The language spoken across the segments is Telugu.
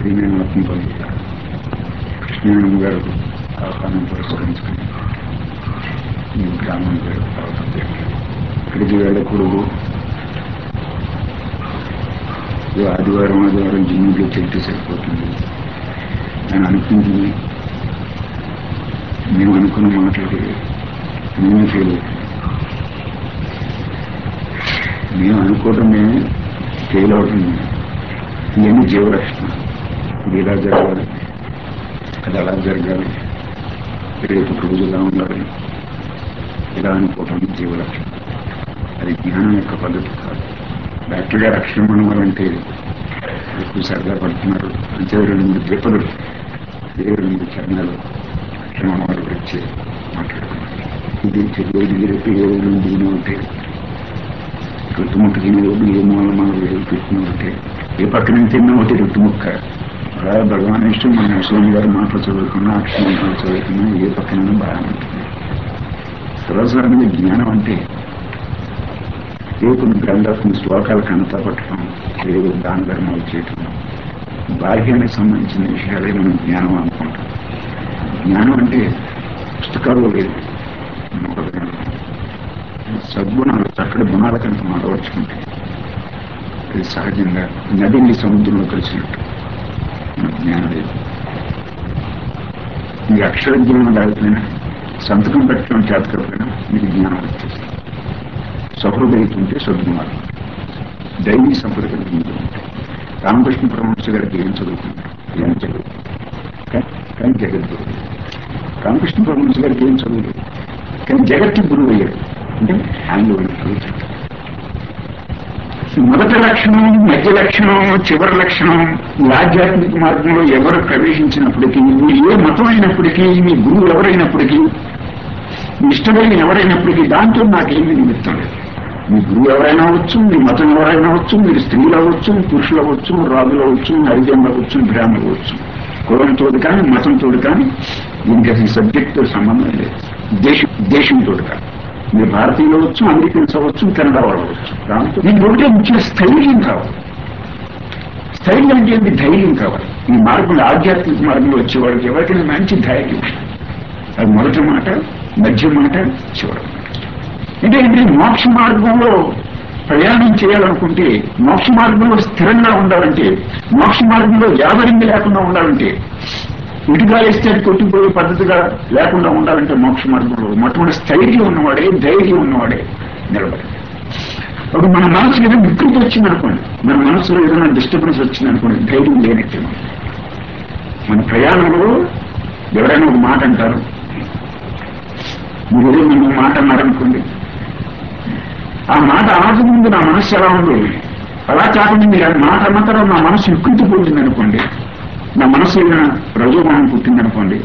ప్రియమైన ఆత్మపల్లి కృష్ణానంద గారు ఆహ్వానం పురస్కరించుకుని ఈ గ్రామం పేరు రావడం ఇక్కడికి వెళ్ళకూడదు ఈ ఆదివారం ఆదివారం జిమ్ములో చెట్టు సరిపోతుంది అని అనిపించింది మేము అనుకున్న మాటలకి మేమే ఫెయిల్ అవుతుంది మేము అనుకోవటం మేమే ఫెయిల్ అవుతుంది ఇవన్నీ జీవరక్షణ ఇది ఇలా జరగాలి అది అలా జరగాలి రేపు రోజు ఇలా ఉండాలి ఇలా అనుకోవటం జీవరక్షణ అది జ్ఞానం యొక్క పద్ధతి కాదు డాక్టర్ గారు అక్షరం అంటే ఎక్కువ సరదా పడుతున్నారు అంతే రెండు మూడు దెబ్బలు ఏ రెండు చరణాలు అక్షరం వారు వచ్చి మాట్లాడుతున్నారు ఇది తెలియదు రేపు ఏ రెండు దిగిన ఉంటే రుట్టుముక్క తినేది ఏ మూల మన వేలు పెట్టిన ఉంటే ఏ పక్కన తిన్నా ఒకటి రుట్టుముక్క అలా భగవాన్ ఇష్టం మన ముస్లిం గారు మాటలు చదువుకున్నా అక్షరం చదువుకున్నా ఏ పక్కన బాగా ఉంటుంది సర్వసాధారణంగా జ్ఞానం అంటే ఏ కొన్ని గ్రంథాలు కొన్ని శ్లోకాలు కనత పట్టడం ఏదో దాన ధర్మాలు చేయటం బాహ్యానికి సంబంధించిన విషయాలే మనం జ్ఞానం అనుకుంటాం జ్ఞానం అంటే పుస్తకాల్లో లేదు సద్గుణాలు చక్కటి గుణాల కనుక మాడవచ్చుకుంటే అది సహజంగా నదిని సముద్రంలో కలిసినట్టు మనకు జ్ఞానం లేదు ఈ అక్షర జ్ఞానం లేకపోయినా సంతకం పెట్టడం చేతకపోయినా మీకు జ్ఞానం వచ్చేస్తుంది సహృదయత ఉంటే సద్గుణాలు దైవీ సంపద కలిగి ఉంటే రామకృష్ణ పరమహంస గారికి ఏం చదువుకుంటారు ఏం చదువుకుంటారు కానీ జగద్గురు రామకృష్ణ పరమహంస గారికి ఏం చదువులేదు కానీ జగత్తు గురువు అయ్యాడు అంటే ఆయనలో చదువుతాడు మొదటి లక్షణం మధ్య లక్షణం చివరి లక్షణం ఈ ఆధ్యాత్మిక మార్గంలో ఎవరు ప్రవేశించినప్పటికీ మీ ఏ మతం అయినప్పటికీ మీ గురువు ఎవరైనప్పటికీ మీ ఇష్టమైన ఎవరైనప్పటికీ దాంతో నాకేమీ నిమిత్తం లేదు మీ గురువు ఎవరైనా అవ్వచ్చు మీ మతం ఎవరైనా అవ్వచ్చు మీరు స్త్రీలు అవ్వచ్చు పురుషులు అవ్వచ్చు రాజులు అవ్వచ్చు హరిజనులు అవ్వచ్చు బ్రాహ్మణులు అవ్వచ్చు కులంతో కానీ మతంతో కానీ దీనికి అసలు సబ్జెక్ట్తో సంబంధం లేదు దేశం దేశంతో కాదు మీరు భారతీయులు అవ్వచ్చు అమెరికన్స్ అవ్వచ్చు కెనడా వాళ్ళు అవ్వచ్చు దాంతో దీనికి ఒకటే ముఖ్య స్థైర్యం కావాలి స్థైర్యం అంటే ఏంటి ధైర్యం కావాలి ఈ మార్గంలో ఆధ్యాత్మిక మార్గంలో వచ్చే వాళ్ళకి ఎవరికైనా మంచి ధైర్యం అది మొదటి మాట మధ్య మాట చివరి మాట అంటే ఏంటి మోక్ష మార్గంలో ప్రయాణం చేయాలనుకుంటే మోక్ష మార్గంలో స్థిరంగా ఉండాలంటే మోక్ష మార్గంలో వ్యాపారంగా లేకుండా ఉండాలంటే ఇటుగా వేస్తే అది కొట్టిపోయే పద్ధతిగా లేకుండా ఉండాలంటే మోక్ష మార్గంలో మొట్టమొదటి స్థైర్యం ఉన్నవాడే ధైర్యం ఉన్నవాడే నిలబడి అప్పుడు మన మనసులో ఏదైనా వికృతి వచ్చిందనుకోండి మన మనసులో ఏదైనా డిస్టర్బెన్స్ వచ్చిందనుకోండి ధైర్యం లేనట్టే మనం. మన ప్రయాణంలో ఎవరైనా ఒక మాట అంటారు మీరు ఏదో మీరు మాట అన్నారనుకోండి ఆ మాట అనక ముందు నా మనస్సు ఎలా ఉంది అలా కాకుండా మీరు ఆ మాట అన్న తర్వాత నా మనసు వికృతి పొందింది అనుకోండి నా మనసు ఏదైనా రజోగుణం పుట్టిందనుకోండి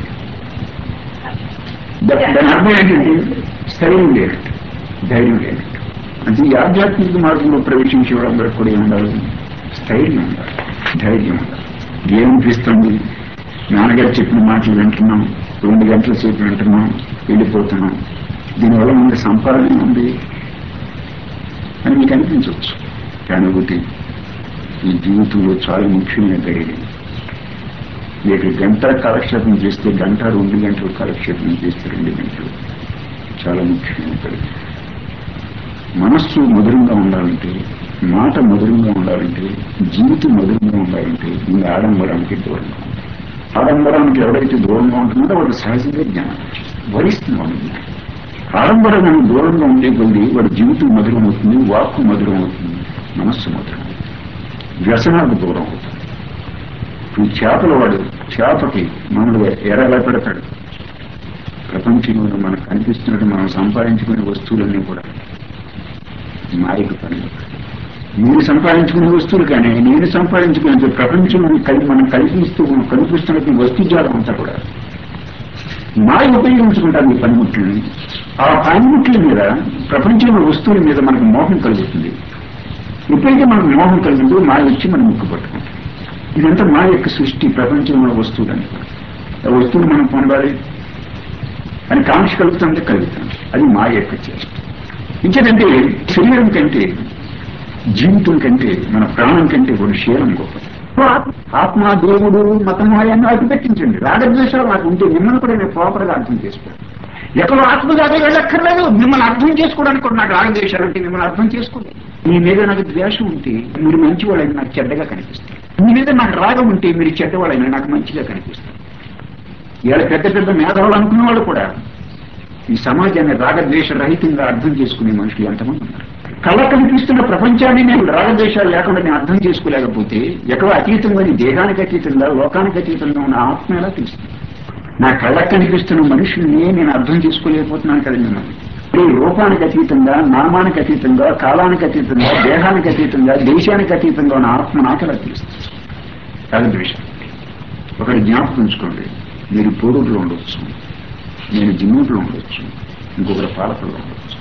దా- దాని అర్థం ఏంటంటే స్థైర్యం లేనట్టు ధైర్యం లేనట్టు అంటే ఈ ఆధ్యాత్మిక మార్గంలో ప్రవేశించే వాళ్ళందరికీ కూడా ఏముండాలి స్థైర్యం ఉండాలి ధైర్యం ఉండాలి ఏమనిపిస్తుంది నాన్నగారు చెప్పిన మాటలు వింటున్నాం రెండు గంటల సేపు వింటున్నాం వెళ్ళిపోతున్నాం దీనివల్ల మనకి సంపాదన ఉంది అని మీకు అనిపించవచ్చు కానీ ఒకటి ఈ జీవితంలో చాలా ముఖ్యమైన ధైర్యం మీకు గంట కాలక్షేపం చేస్తే గంట రెండు గంటలు కాలక్షేపం చేస్తే రెండు గంటలు చాలా ముఖ్యమైన ధైర్యం మనస్సు మధురంగా ఉండాలంటే మాట మధురంగా ఉండాలంటే జీవితం మధురంగా ఉండాలంటే ఈ ఆడంబరానికి దూరంగా ఉండాలి. ఆడంబరానికి ఎవరైతే దూరంగా ఉంటున్నారో వాడు సహజంగా జ్ఞానం వరిస్తున్నాం జ్ఞానం ఆడంబరం దూరంగా ఉండే కొద్ది వాడి జీవితం మధురం అవుతుంది వాక్కు మధురం అవుతుంది మనస్సు మధురం అవుతుంది. వ్యసనాలకు దూరం అవుతుంది ఈ చేపల వాడు చేపకి మనల్ని ఎర ఎలా పెడతాడు ప్రపంచంలో మనకు కనిపిస్తున్నట్టు మనం సంపాదించుకునే వస్తువులన్నీ కూడా మాయకు పని మీరు సంపాదించుకునే వస్తువులు కానీ నేను సంపాదించుకునే ప్రపంచం కలి- మనం కల్పిస్తూ కనిపిస్తున్న వస్తుజాలం అంతా కూడా మాయ ఉపయోగించుకుంటారు ఈ పనిముట్లని ఆ పనిముట్ల మీద ప్రపంచంలో వస్తువుల మీద మనకు మోహం కలుగుతుంది ఎప్పుడైతే మనకు మోహం కలిగిందో మాయ వచ్చి మనం ముక్కు పట్టుకుంటాం ఇదంతా మా యొక్క సృష్టి ప్రపంచంలో వస్తువులని ఆ వస్తువులు మనం పొందాలి అని కాంక్ష కలుగుతుంటే కలుగుతుంది అది మా యొక్క చేష్ట ఇంకేదంటే శరీరం కంటే జీవితం కంటే మన ప్రాణం కంటే కూడా శీలం గొప్ప ఎక్కడో ఆత్మ ఆత్మ దేవుడు మతము అవన్నీ అటు పెట్టించండి రాగద్వేషాలు నాకు ఉంటే మిమ్మల్ని కూడా నేను ప్రాపర్ గా అర్థం చేసుకోండి ఎక్కడో ఆత్మ దాకా వెళ్ళక్కర్లేదు మిమ్మల్ని అర్థం చేసుకోవడానికి కూడా నాకు రాగద్వేషాలు అంటే మిమ్మల్ని అర్థం చేసుకోలేదు మీ మీద నాకు ద్వేషం ఉంటే మీరు మంచి వాళ్ళైనా నాకు చెడ్డగా కనిపిస్తారు మీ మీద నాకు రాగం ఉంటే మీరు చెడ్డవాళ్ళైనా నాకు మంచిగా కనిపిస్తారు ఇవాళ పెద్ద పెద్ద మేధావులు అనుకున్న వాళ్ళు కూడా ఈ సమాజాన్ని రాగద్వేష రహితంగా అర్థం చేసుకునే మనుషులు ఎంతమంది ఉన్నారు కళ్ళ కనిపిస్తున్న ప్రపంచాన్ని నేను రాగద్వేషాలు లేకుండా నేను అర్థం చేసుకోలేకపోతే ఎక్కడో అతీతంగా దేహానికి అతీతంగా లోకానికి అతీతంగా ఉన్న ఆత్మ ఎలా తెలుస్తుంది నా కళ్ళకు కనిపిస్తున్న మనుషుల్ని నేను అర్థం చేసుకోలేకపోతున్నాను కదా మిమ్మల్ని ఈ రూపానికి అతీతంగా నామానికి అతీతంగా కాలానికి అతీతంగా దేహానికి అతీతంగా దేశానికి అతీతంగా ఉన్న ఆత్మ నాకు ఎలా తెలుస్తుంది రాగద్వేషం ఒకటి జ్ఞాపకం ఉంచుకోండి మీరు పోరూరులో ఉండొచ్చు నేను జిమ్మూరులో ఉండొచ్చు ఇంకొకరు పాలకుల్లో ఉండొచ్చు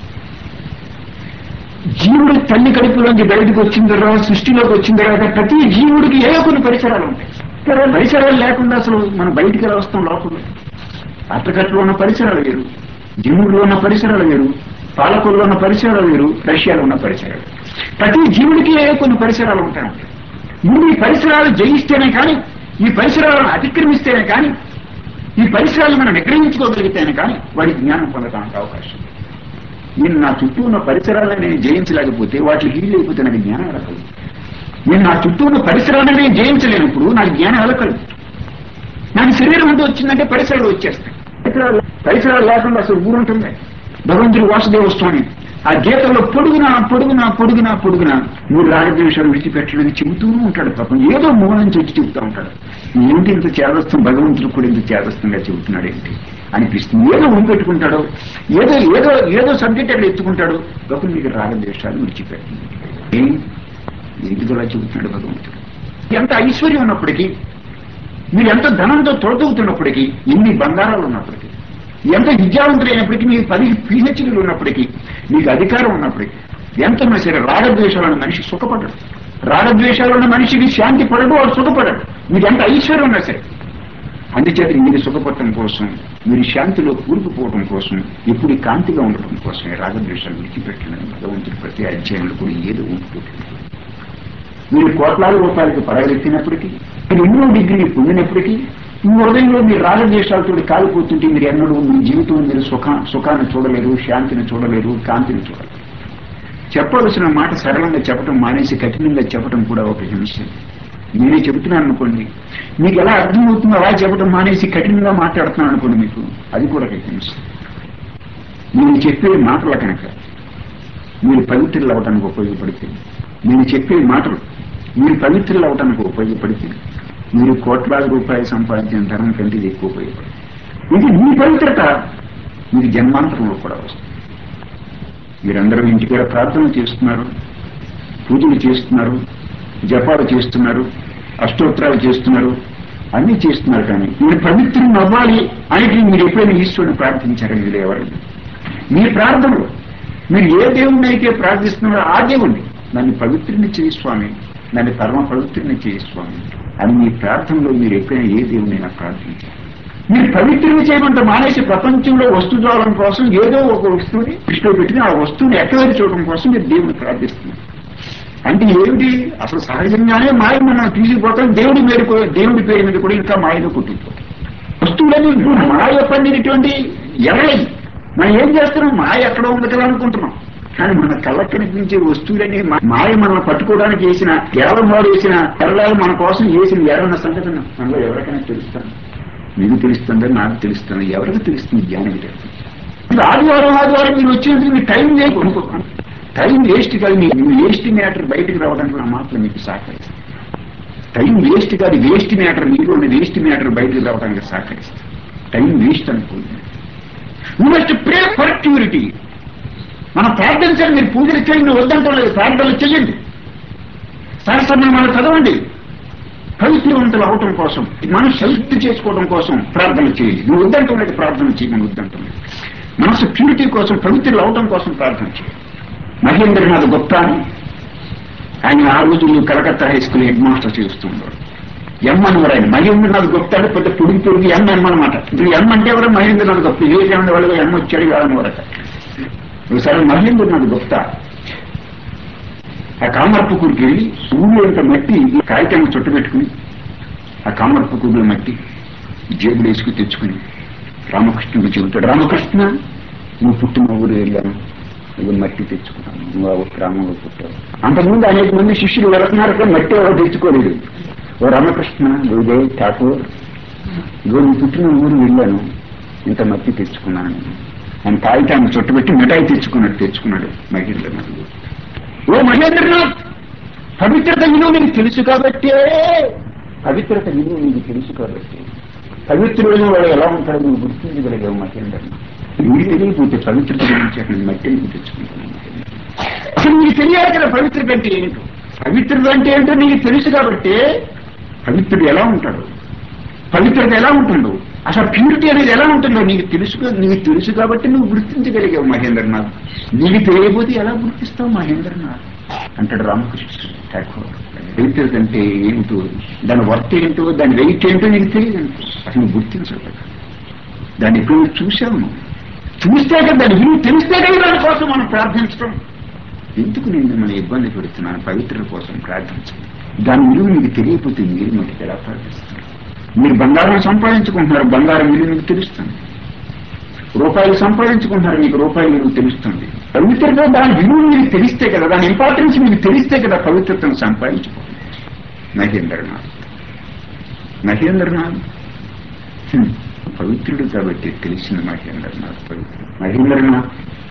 జీవుడు తల్లి కడుపులోంచి బయటకు వచ్చిన తర్వాత సృష్టిలోకి వచ్చిన తర్వాత ప్రతి జీవుడికి ఏదో కొన్ని పరిసరాలు ఉంటాయి పరిసరాలు లేకుండా అసలు మనం బయటికి ఎలా వస్తాం లోపల అట్టకట్లో ఉన్న పరిసరాలు వేరు జిమ్ములో ఉన్న పరిసరాలు వేరు పాలకుల్లో ఉన్న పరిసరాలు వేరు రష్యాలో ఉన్న పరిసరాలు ప్రతి జీవుడికి ఏదో కొన్ని పరిసరాలు ఉంటాయి ముందు ఈ పరిసరాలు జయిస్తేనే కానీ ఈ పరిసరాలను అతిక్రమిస్తేనే కానీ ఈ పరిసరాలు మనం నిగ్రహించుకోగలిగితేనే కానీ వాడి జ్ఞానం పొందడానికి అవకాశం నేను నా చుట్టూ ఉన్న పరిసరాలను నేను జయించలేకపోతే వాటికి హీల్ అయిపోతే నాకు జ్ఞానం ఎలా కలుగుతుంది నేను నా చుట్టూ ఉన్న పరిసరాలను నేను జయించలేనప్పుడు నాకు జ్ఞానం ఎలా కలుగుతుంది నాకు శరీరం అంతా వచ్చిందంటే పరిసరాలు వచ్చేస్తాయి పరిసరాలు పరిసరాలు లేకుండా అసలు ఊరుంటుంది భగవంతుడు వాసుదేవ స్వామి ఆ గీతల్లో పొడుగునా పొడుగునా పొడుగునా పొడుగునా మూడు రాగద్వేషాలు విడిచిపెట్టడానికి చెబుతూనే ఉంటాడు పాపం ఏదో మూల నుంచి వచ్చి చెబుతూ ఉంటాడు ఏంటి ఇంత చేదస్తం భగవంతుడు కూడా ఇంత చేదస్తంగా చెబుతున్నాడు ఏంటి అనిపిస్తుంది ఏదో ఉంపెట్టుకుంటాడో ఏదో ఏదో ఏదో సబ్జెక్ట్ అక్కడ ఎత్తుకుంటాడు గొప్ప మీకు రాగద్వేషాలు విడిచిపెట్టింది ఏం ఎందుకులా చెబుతున్నాడు భగవంతుడు ఎంత ఐశ్వర్యం ఉన్నప్పటికీ మీరు ఎంత ధనంతో తొలతూగుతున్నప్పటికీ ఎన్ని బంగారాలు ఉన్నప్పటికీ ఎంత విద్యావంతులైనప్పటికీ మీకు పది పిహెచ్డీలు ఉన్నప్పటికీ మీకు అధికారం ఉన్నప్పటికీ ఎంత ఉన్నా సరే రాగద్వేషాలను మనిషి సుఖపడడు రాగద్వేషాలు ఉన్న మనిషికి శాంతి పడడు వాడు సుఖపడడు మీకు ఎంత ఐశ్వర్యం ఉన్నా సరే అందుచేత మీరు సుఖపడటం కోసం మీరు శాంతిలో కూరుకుపోవడం కోసం ఎప్పుడు కాంతిగా ఉండటం కోసం రాగద్వేషాలు విడిచిపెట్టడం భగవంతుడి ప్రతి అధ్యాయంలో కూడా ఏదో ఉంటుంది మీరు కోట్లాది రూపాయలకి పడగెత్తినప్పటికీ మీరు ఎన్నో డిగ్రీలు పొందినప్పటికీ మీ హృదయంలో మీ రాగద్వేషాలతో కాలిపోతుంటే మీరు ఎన్నడూ మీ జీవితంలో మీరు సుఖ సుఖాన్ని చూడలేరు శాంతిని చూడలేరు కాంతిని చూడలేరు చెప్పవలసిన మాట సరళంగా చెప్పడం మానేసి కఠినంగా చెప్పడం కూడా ఒక హింస నేనే చెబుతున్నాను అనుకోండి మీకు ఎలా అర్థమవుతుందో అలా చెప్పడం మానేసి కఠినంగా మాట్లాడుతున్నాను అనుకోండి మీకు అది కూడా ఒక హింస నేను చెప్పే మాటల కనుక మీరు పవిత్రులు అవడానికి ఉపయోగపడితే నేను చెప్పే మాటలు మీరు పవిత్రులు అవడానికి ఉపయోగపడితే మీరు కోట్లాది రూపాయలు సంపాదించిన ధనం కంటే ఇది ఎక్కువ ఉపయోగపడుతుంది ఇది మీ పవిత్రత మీకు జన్మాంతరంలో కూడా వస్తుంది మీరందరూ ఇంటికాడ ప్రార్థన చేస్తున్నారు పూజలు చేస్తున్నారు జపాలు చేస్తున్నారు అష్టోత్తరాలు చేస్తున్నారు అన్ని చేస్తున్నారు కానీ మీరు పవిత్రం అవ్వాలి అనేది మీరు ఎప్పుడైనా ఈశ్వరుని ప్రార్థించారని మీరు ఎవరైనా మీ ప్రార్థనలో మీరు ఏ దేవుణ్ణి అయితే ప్రార్థిస్తున్నారో ఆ దేవుణ్ణి నన్ను పవిత్రుని చేయి స్వామి నన్ను పరమ పవిత్రుని చేయి స్వామి అని మీ ప్రార్థనలో మీరు ఎప్పుడైనా ఏ దేవుణ్ణైనా ప్రార్థించారు మీరు పవిత్రుని చేయమంటే మానేసి ప్రపంచంలో వస్తుద్వారం కోసం ఏదో ఒక వస్తువుని దృష్టిలో పెట్టుకుని ఆ వస్తువుని ఎక్కడైనా చూడడం కోసం మీరు దేవుని ప్రార్థిస్తున్నారు అంటే ఏమిటి అసలు సహజంగానే మాయ మనం తీసుకుపోతాం దేవుడి మీద దేవుడి పేరు మీద కూడా ఇంకా మాయలో కొట్టుకుపోతాం వస్తువులని మాయ పండినటువంటి ఎరలది మనం ఏం చేస్తున్నాం మాయ ఎక్కడ ఉంది కదా అనుకుంటున్నాం కానీ మన కళ్ళ కనిపించే వస్తువులని మాయ మనం పట్టుకోవడానికి వేసిన ఎరల మోడు వేసిన ఎరలాలు మన కోసం వేసిన ఎరన్న సంగతి మనలో ఎవరికైనా తెలుస్తాను మీకు తెలుస్తుందో నాకు తెలుస్తుంది ఎవరికి తెలుస్తుంది జ్ఞానం తెలుస్తుంది ఆదివారం ఆదివారం మీరు వచ్చినందుకు మీ టైం లేదు అనుకోకండి టైం వేస్ట్ కాదు మీ వేస్ట్ మ్యాటర్ బయటకు రావడానికి నా మాత్రం మీకు సహకరిస్తుంది టైం వేస్ట్ కాదు వేస్ట్ మ్యాటర్ మీలో ఉన్న వేస్ట్ మ్యాటర్ బయటకు రావడానికి సహకరిస్తుంది టైం వేస్ట్ అనుకోండి you must pray for purity మనం ప్రార్థించాలి మీరు పూజలు చేయండి వద్దంటం లేదు ప్రార్థనలు చేయండి సరసనామాలు చదవండి పవిత్రవంతులు అవటం కోసం మనం శక్తి చేసుకోవడం కోసం ప్రార్థన చేయండి నువ్వు వద్దంటం లేదు ప్రార్థన చేయమని వద్దంటం లేదు మనసు ప్యూరిటీ కోసం పవిత్రులు అవటం కోసం ప్రార్థన చేయండి మహేంద్రనాథ్ గుప్తా అని ఆయన ఆ రోజుల్లో Calcutta high school head master చేస్తుండేవాడు ఎం అనేవారు ఆయన మహేంద్రనాథ్ గుప్తా అంటే పెద్ద పొడిగి పొడిగి ఎం అనమాట ఇప్పుడు ఎం అంటే ఎవరు మహేంద్రనాథ్ గుప్తా ఏ ఏమంటే వాళ్ళు ఎం వచ్చాడు కాదనేవారట ఒకసారి మహేంద్రనాథ్ గుప్తా ఆ కామర్పుకూరికి వెళ్ళి సూర్యుడు అంత మట్టి కాగితం చుట్టు పెట్టుకుని ఆ కామర్పుకూరులో మట్టి జేబులు వేసుకుని తెచ్చుకుని రామకృష్ణుడు చెబుతాడు రామకృష్ణ నువ్వు పుట్టిన ఊరు వెళ్ళాను నువ్వు మట్టి తెచ్చుకున్నాను నువ్వు ఆ గ్రామంలో పుట్టావు అంతకుముందు అనేక మంది శిష్యులు వెళుతున్నారు కానీ మట్టి ఎవరు తెచ్చుకోలేదు ఓ రామకృష్ణ గురుదేవ్ ఠాకూర్ ఇగో నీ పుట్టిన ఊరు వెళ్ళాను ఇంత మట్టి తెచ్చుకున్నాను నేను ఆయన కాగితాన్ని చుట్టబెట్టి మిఠాయి తెచ్చుకున్నాడు తెచ్చుకున్నాడు మహేంద్రనాథ్ ఓ మహేంద్రనాథ్ పవిత్రత విలువ నీకు తెలుసు కాబట్టే పవిత్రత విలువ నీకు తెలుసు కాబట్టి పవిత్రుడైన వాడు ఎలా ఉంటాడో నువ్వు గుర్తించగలిగావు మహేంద్రనాథ్ నీకు తెలియకపోతే పవిత్రత గురించి అక్కడ మట్టి నీకు తెచ్చుకుంటాను అసలు నీకు తెలియాలి కదా పవిత్రత అంటే ఏంటో పవిత్రత అంటే ఏంటో నీకు తెలుసు కాబట్టి పవిత్రుడు ఎలా ఉంటాడు పవిత్రత ఎలా ఉంటుందో అసలు ప్యూరిటీ అనేది ఎలా ఉంటుందో నీకు తెలుసు నీకు తెలుసు కాబట్టి నువ్వు గుర్తించగలిగావు మహేంద్రనాథ్ నీకు తెలియకపోతే ఎలా గుర్తిస్తావు మహేంద్రనాథ్ అంటాడు రామకృష్ణ ఠాకూర్ పవిత్రత అంటే ఏమిటో దాని వర్త్ ఏంటో దాని వెయిట్ ఏంటో నీకు తెలియదు అసలు నువ్వు గుర్తించలేదు దాన్ని ఎప్పుడు చూసావు నువ్వు చూస్తే కదా దాని విలువ తెలిస్తే కదా దానికోసం మనం ప్రార్థించడం ఎందుకు నేను మిమ్మల్ని ఇబ్బంది పెడుతున్నాను పవిత్రుల కోసం ప్రార్థించండి దాని విలువ మీకు తెలియకపోతే మీరు మీకు ఎలా ప్రార్థిస్తారు మీరు బంగారం సంపాదించుకుంటున్నారు బంగారం విలువ మీకు తెలుస్తుంది రూపాయలు సంపాదించుకుంటున్నారు మీకు రూపాయల విలువ తెలుస్తుంది పవిత్రత దాని విలువ మీకు తెలిస్తే కదా దాని ఇంపార్టెన్స్ మీకు తెలిస్తే కదా పవిత్రతను సంపాదించుకోండి మహేంద్రనాథ్ మహేంద్రనాథ్ హ్మ్. పవిత్రుడు కాబట్టి తెలిసింది మహేంద్రనాథ్ పవిత్రుడు మహేంద్రనాథ్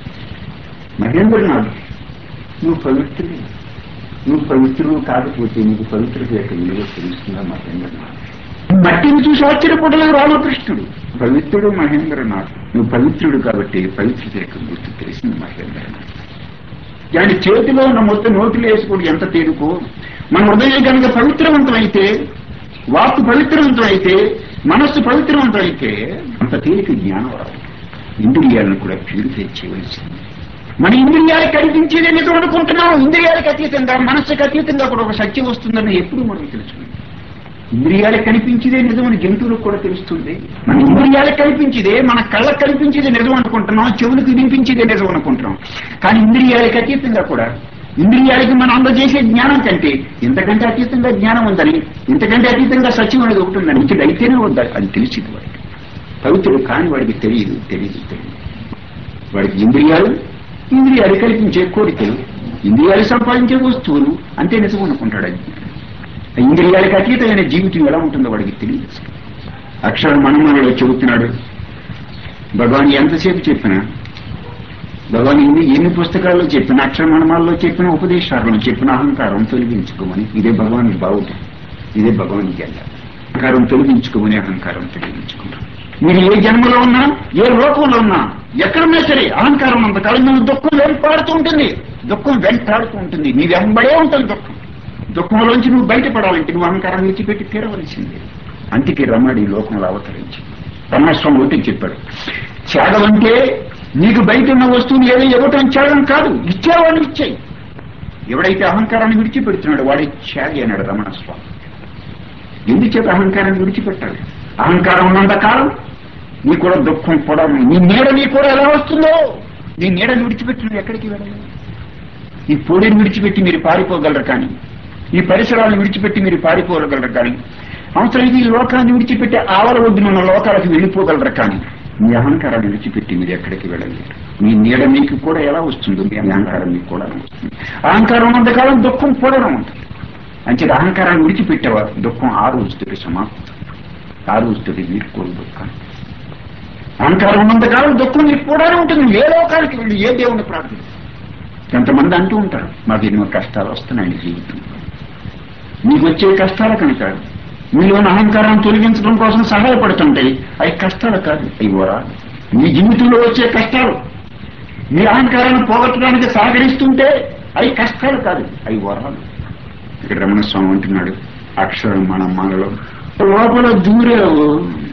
మహేంద్రనాథ్ నువ్వు పవిత్రుడు నువ్వు పవిత్రుడు కాకపోతే నీకు పవిత్రత యొక్క విలువ తెలుస్తుందా మహేంద్రనాథ్ మట్టిని చూసి ఆశ్చర్యపడలేదు రామకృష్ణుడు పవిత్రుడు మహేంద్రనాథ్ నువ్వు పవిత్రుడు కాబట్టి పవిత్రత యొక్క గుర్తు తెలిసింది మహేంద్రనాథ్ దాని చేతిలో ఉన్న మొత్తం నోటిలో వేసుకోవడం ఎంత తేరుకో మన హృదయం కనుక పవిత్రవంతం అయితే వాక్కు పవిత్రవంతం అయితే మనస్సు పవిత్రవంతం అయితే అంత తేలిక జ్ఞానం రాదు ఇంద్రియాలను కూడా ప్యూరిఫై చేయవలసింది మన ఇంద్రియాలకు కనిపించేది నిజం అనుకుంటున్నాం ఇంద్రియాలకు అతీతంగా మనస్సుకు అతీతంగా కూడా ఒక సత్యం వస్తుందని ఎప్పుడు మనం తెలుసుకుంటాం ఇంద్రియాలకు కనిపించేదే నిజమని జంతువులకు కూడా తెలుస్తుంది మన ఇంద్రియాలకు కనిపించేదే మన కళ్ళకు కనిపించేది నిజం అనుకుంటున్నాం చెవులకు వినిపించేదే నిజం అనుకుంటున్నాం కానీ ఇంద్రియాలకు అతీతంగా కూడా ఇంద్రియాలకి మనం అందజేసే జ్ఞానం కంటే ఇంతకంటే అతీతంగా జ్ఞానం ఉందని ఇంతకంటే అతీతంగా సత్యం అనేది ఒకటి ఉందని ఇది అయితేనే ఉందా అది తెలిసింది వాడికి పవిత్రుడు కాని వాడికి తెలియదు తెలియదు తెలియదు వాడికి ఇంద్రియాలు ఇంద్రియాలు కల్పించే కోరికలు ఇంద్రియాలు సంపాదించే వస్తువులు అంతే నిజం అనుకుంటాడు అది ఇంద్రియాలకు అతీతమైన జీవితం ఎలా ఉంటుందో వాడికి తెలియదు అసలు. అక్షర మనమలో చెబుతున్నాడు భగవాన్ ఎంతసేపు చెప్పినా భగవాన్ ఎన్ని ఎన్ని పుస్తకాల్లో చెప్పిన అక్షర మనమాల్లో చెప్పిన ఉపదేశాలను చెప్పిన అహంకారం తొలగించుకోమని ఇదే భగవాన్ బావుట ఇదే భగవాన్ గెల్ల అహంకారం తొలగించుకోమని అహంకారం తొలగించుకుంటాం మీరు ఏ జన్మలో ఉన్నా ఏ లోకంలో ఉన్నా ఎక్కడున్నా సరే అహంకారం అంతకాలం నువ్వు దుఃఖం వెంటాడుతూ ఉంటుంది దుఃఖం వెంటాడుతూ ఉంటుంది నీ వెంబడే ఉంటుంది దుఃఖం దుఃఖంలోంచి నువ్వు బయటపడాలంటే నువ్వు అహంకారం విడిచిపెట్టి తీరవలసిందే అంటికి రమ్మడి లోకంలో అవతరించి రమణస్వామి ఒకటి చెప్పాడు త్యాగం అంటే నీకు బయట ఉన్న వస్తువుని ఏదో ఇవ్వటం త్యాగం కాదు ఇచ్చేవాడిని ఇచ్చేయి ఎవడైతే అహంకారాన్ని విడిచిపెడుతున్నాడో వాడే త్యాగి అన్నాడు రమణస్వామి ఎందుచేత అహంకారాన్ని విడిచిపెట్టాలి అహంకారం ఉన్నంత కాలం నీ కూడా దుఃఖం కూడా నీ నీడ నీ కూడా ఎలా వస్తుందో నీ నీడని విడిచిపెట్టి నువ్వు ఎక్కడికి వెళ్ళలేదు ఈ పొడిని విడిచిపెట్టి మీరు పారిపోగలరు కానీ ఈ పరిసరాలను విడిచిపెట్టి మీరు పారిపోగలరు కానీ అవసరం ఈ లోకాన్ని విడిచిపెట్టి ఆవల ఒడ్డున ఉన్న లోకాలకు వెళ్ళిపోగలరు కానీ మీ అహంకారాన్ని విడిచిపెట్టి మీరు ఎక్కడికి వెళ్ళలేరు మీ నీడ మీకు కూడా ఎలా వస్తుందో మీ అహంకారం మీకు కూడా వస్తుంది అహంకారం ఉన్నంతకాలం దుఃఖం కూడా ఉంటుంది అంటే అహంకారాన్ని విడిచిపెట్టేవా దుఃఖం ఆ రోజుతో సమాప్తం ఆ రోజుతో వీడుకోరు దుఃఖం అహంకారం ఉన్నంతకాలం దుఃఖం మీకు కూడా ఉంటుంది ఏ లోకానికి వెళ్ళి ఏ దేవుని ప్రార్థన కొంతమంది అంటూ ఉంటారు మాకు ఎన్నో కష్టాలు వస్తున్నాయి జీవితంలో మీకు వచ్చే కష్టాల కనుక మీలోని అహంకారాన్ని తొలగించడం కోసం సహాయపడుతుంటాయి అవి కష్టాలు కాదు అవి వరాలు మీ జీవితంలో వచ్చే కష్టాలు మీ అహంకారాన్ని పోగొట్టడానికి సహకరిస్తుంటే అవి కష్టాలు కాదు అవి వరాలు ఇక్కడ రమణ స్వామి అంటున్నాడు అక్షరం మన మనలో లోపల దూరావు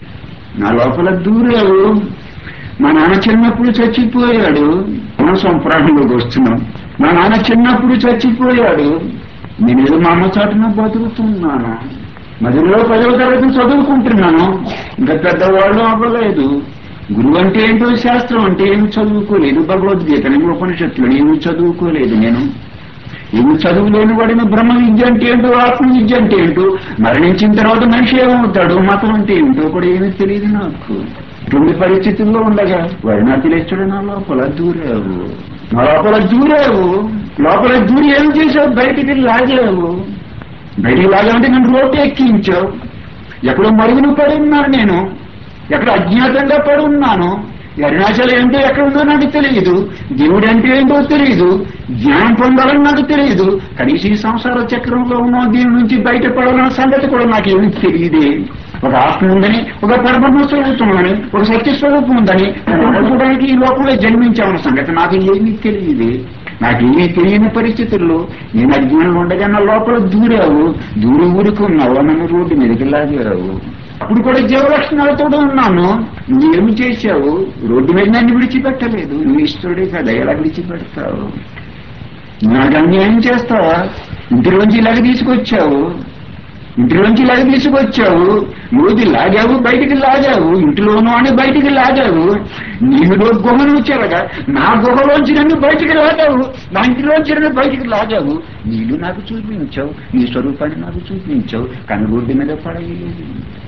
నా లోపల దూరావు మా నాన్న చిన్నప్పుడు చచ్చిపోయాడు మనస్వామి పురాణంలోకి వస్తున్నాం మా నాన్న చిన్నప్పుడు చచ్చిపోయాడు నేను ఏదో మా అమ్మ చాటున బతుకుతున్నాను మధ్యలో పదవ తరగతి చదువుకుంటున్నాను ఇంకా పెద్దవాళ్ళు అవ్వలేదు గురువు అంటే ఏంటో శాస్త్రం అంటే ఏమి చదువుకోలేదు భగవద్గీతని ఉపనిషత్తులు ఏమి చదువుకోలేదు నేను ఏమి చదువు లేని వాడిని బ్రహ్మ విద్య అంటే ఏంటో ఆత్మ విద్య అంటే ఏంటో మరణించిన తర్వాత మనిషి ఏమవుతాడు మతం అంటే ఏంటో కూడా ఏమీ తెలియదు నాకు ఇటువంటి పరిస్థితుల్లో ఉండగా వర్ణాతిలేశ్వడు నా లోపల దూరావు నా లోపల దూరావు లోపల దూరి ఏం చేసావు బయటికి లాగావు బయటికి లాగాలంటే నన్ను రోడ్డు ఎక్కించావు ఎక్కడో మరుగున పడి ఉన్నాను నేను ఎక్కడ అజ్ఞాతంగా పడి ఉన్నాను ఈ అరుణాచలం ఏంటో ఎక్కడ ఉందో నాకు తెలియదు దేవుడు అంటే ఏంటో తెలియదు జ్ఞానం పొందాలని నాకు తెలియదు కనీసం ఈ సంసార చక్రంలో ఉన్న దీని నుంచి బయటపడాలన్న సంగతి కూడా నాకు ఏమీ తెలియదే ఒక ఆత్మ ఉందని ఒక పరబ్రహ్మ స్వరూపం ఉందని ఒక సత్య స్వరూపం ఉందని చూడడానికి ఈ లోకంలో జన్మించామన్న సంగతి నాకు ఏమీ తెలియదే నాకేమీ తెలియని పరిస్థితుల్లో నేను అజ్ఞానం ఉండగా నా లోపల దూరావు దూరి ఊరుకున్నావు నన్ను రోడ్డు మీదకి లాగావు అప్పుడు కూడా జీవలక్షణాలతో ఉన్నాను నువ్వేమి చేశావు రోడ్డు మీద నన్ను విడిచిపెట్టలేదు నువ్వు ఇష్టడే కదా ఎలా విడిచిపెడతావు నాకు అన్యాయం చేస్తావా ఇంటిలోంచి ఇలాగ తీసుకొచ్చావు ఇంటిలోంచి ఇలాగ తీసుకొచ్చావు నువ్వు లాగావు బయటికి లాగావు ఇంటిలోనూ అని బయటికి లాగావు నీలో గుహను వచ్చావగా నా గుహలోంచి నన్ను బయటికి లాగావు నా ఇంటిలోంచి నన్ను బయటికి లాగావు నీళ్ళు నాకు చూపించావు నీ స్వరూపాన్ని నాకు చూపించావు కానీ రోడ్డు మీద పడలేదు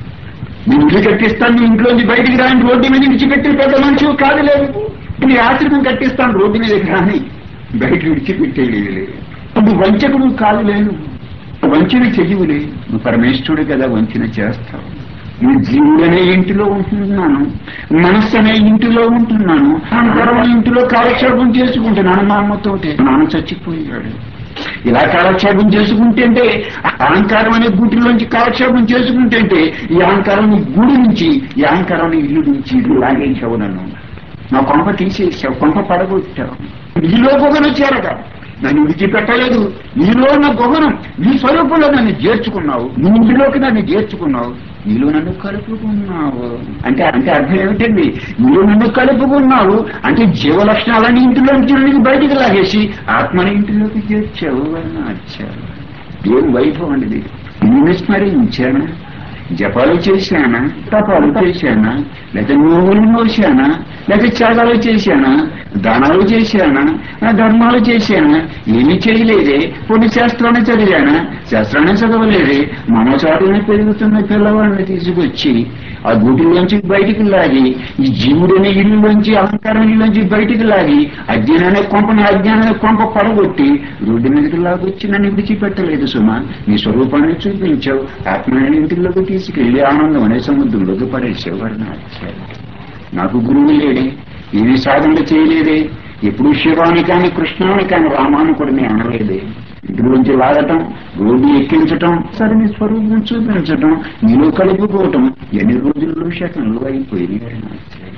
నేను ఇల్లు కట్టిస్తాను నీ ఇంట్లోంచి బయటికి రాని రోడ్డు మీద విడిచిపెట్టి పెద్ద మనిషి కాదు లేదు నీ ఆశ్రమం కట్టిస్తాను రోడ్డు మీద రాని బయట విడిచిపెట్టేది లేదు నువ్వు వంచకుడు కాదు లేదు వంచన చెయ్యువులే నువ్వు పరమేశ్వరుడు కదా వంచన చేస్తావు నేను జీవుడనే ఇంటిలో ఉంటున్నాను మనస్సు అనే ఇంటిలో ఉంటున్నాను అహంకారం అనే ఇంటిలో కాలక్షేపం చేసుకుంటున్నాను మా అమ్మతోటి నాన్న చచ్చిపోయాడు ఇలా కాలక్షేపం చేసుకుంటే అహంకారం అనే గుటిలోంచి కాలక్షేపం చేసుకుంటే ఈ అహంకారం గుడి నుంచి ఈ అహంకారం ఇల్లు నుంచి ఇల్లు లాగేసావు నన్ను నా కొంప తీసేసావు కొంప పడగొట్టావు నీలో గొగను వచ్చారట నన్ను విడిచిపెట్టలేదు నీలో ఉన్న గొగనం నీ స్వరూపంలో నన్ను చేర్చుకున్నావు నీ ఇంటిలోకి నన్ను చేర్చుకున్నావు నీలో నన్ను కలుపుకున్నావు అంటే అంటే అర్థం ఏమిటండి నీలో నన్ను కలుపుకున్నావు అంటే జీవ లక్షణాలని ఇంటిలోంచి నుండి బయటికి లాగేసి ఆత్మని ఇంటిలోకి చేర్చావు అని వచ్చావు ఏం వైభవం అండి ఇది నిన్ను స్మరించానా జపాలు చేశానా తపాలు చేశానా లేక నువ్వులు మోసానా లేక త్యాగాలు చేశానా దానాలు చేశానా ఆ ధర్మాలు చేశానా ఏమీ చేయలేదే కొన్ని శాస్త్రాన్ని చదివానా శాస్త్రాన్ని చదవలేదే మనోచాటుని పెరుగుతున్న పిల్లవాడిని తీసుకొచ్చి ఆ గుడిలోంచి బయటికి లాగి ఈ జీవుడనే ఇల్లులోంచి అలంకారం ఇల్లులోంచి బయటికి లాగి అజ్ఞానాన్ని కొంపని అజ్ఞానాన్ని కొంప పడగొట్టి రోడ్డు మీదకి లాగొచ్చి నన్ను విడిచిపెట్టలేదు సుమా నీ స్వరూపాన్ని చూపించావు ఆత్మని ఇంటిలోకి తీసుకెళ్లి ఆనందం అనే సముద్రంలోకి పడేసావు వాడిని వచ్చారు నాకు గురువు లేడే ఏమి సాధన చేయలేదే ఎప్పుడు శివాని కానీ కృష్ణాని కానీ రామాను కూడా నేను అనలేదే ఇంటిలోంచి లాగటం రోడ్డు ఎక్కించటం సరే నీ స్వరూపం చూపించటం నీలో కలుపుకోవటం ఎన్ని రోజుల్లో శకంలో అయిపోయినాయి వాడిని వచ్చారు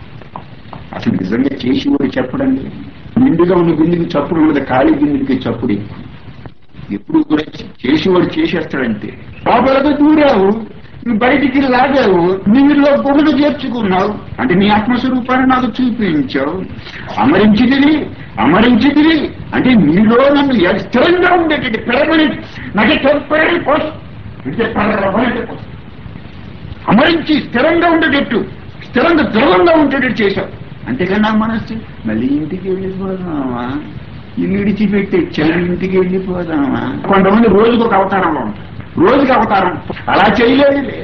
అసలు నిజంగా చేసి కూడా చెప్పడం లేదు నిండుగా ఉన్న బిందుకి చప్పుడు ఉండదు ఖాళీ బిందుకి చప్పుడు ఎక్కువ ఎప్పుడు కూడా చేసేవాడు చేసేస్తాడంతే లోపలకు దూరావు నువ్వు బయటికి లాగావు నీలో గుహను చేర్చుకున్నావు అంటే నీ ఆత్మస్వరూపాన్ని నాకు చూపించావు అమరించిదివి అమరించిదివి అంటే నీలో నన్ను ఎ- స్థిరంగా ఉండేటట్టు పెరగని నాకు టెంపరీ పోస్ట్ అంటే permanent post. అమరించి స్థిరంగా ఉండేటట్టు స్థిరంగా దృఢంగా ఉండేటట్టు చేశావు అంతేకాని నా మనస్సు మళ్ళీ ఇంటికి వెళ్ళిపోదామా ఇల్లు విడిచిపెట్టి చెల్లి ఇంటికి వెళ్ళిపోదామా కొంతమంది రోజుకు ఒక అవతారంలో ఉంటారు రోజుకి అవతారం అలా చేయలేదు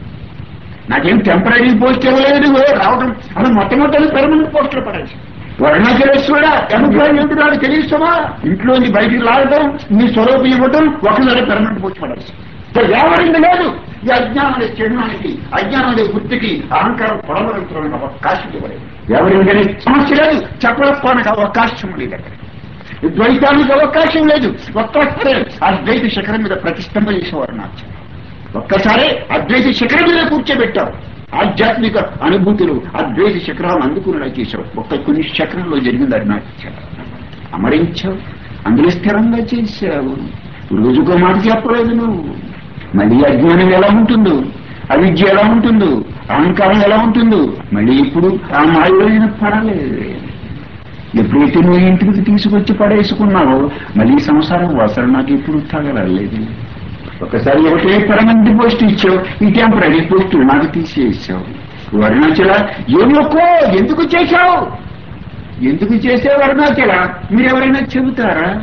నాకేం టెంపరీ పోస్ట్ ఇవ్వలేదు రావడం అలా మొట్టమొదటి పెర్మనెంట్ పోస్టులు పడేసి వర్ణాచలేశ్వరా అభిప్రాయం ఏంటి నాకు తెలియస్తావా ఇంట్లోంచి బయటికి లాగడం నీ స్వరూపం ఇవ్వడం ఒకసారి పెర్మనెంట్ పోస్ట్ పడేసి ఎవరింది లేదు ఈ అజ్ఞానాన్ని చిహ్నానికి అజ్ఞానాన్ని వృత్తికి అహంకారం పొడవడానికి అవకాశం ఇవ్వలేదు ఎవరిందని సమస్య లేదు చెప్పడానికి అవకాశం లేదు అక్కడ ఈ ద్వైతానికి అవకాశం లేదు ఒక్కసారి అద్వైత శిఖరం మీద ప్రతిష్టంభ చేసేవారు నాకు ఒక్కసారి అద్వైత శిఖరం మీద కూర్చోబెట్టావు ఆధ్యాత్మిక అనుభూతులు అద్వైత శిఖరాలను అందుకునేలా చేశావు ఒక్క కొన్ని శిఖరంలో జరిగింది అది నాకు అమరించావు అందులో స్థిరంగా చేశావు రోజుకో మాట చెప్పలేదు నువ్వు మళ్ళీ అజ్ఞానం ఎలా ఉంటుందో అవిద్య ఎలా ఉంటుందో అహంకారం ఎలా ఉంటుందో మళ్ళీ ఇప్పుడు ఆ మాయలో నేను పడలేదు ఎప్పుడైతే నువ్వు ఇంటికి తీసుకొచ్చి పడేసుకున్నావో మళ్ళీ సంసారం అవసరం నాకు ఎప్పుడు తగలలేదు ఒకసారి ఒకటే పరమంతి పోస్ట్ ఇచ్చావు ఈ టెంపరీ పోస్ట్ నాకు తీసేసావు వర్ణాచల ఏమోకో ఎందుకు చేశావు ఎందుకు చేసే వర్ణాచల మీరు ఎవరైనా చెబుతారా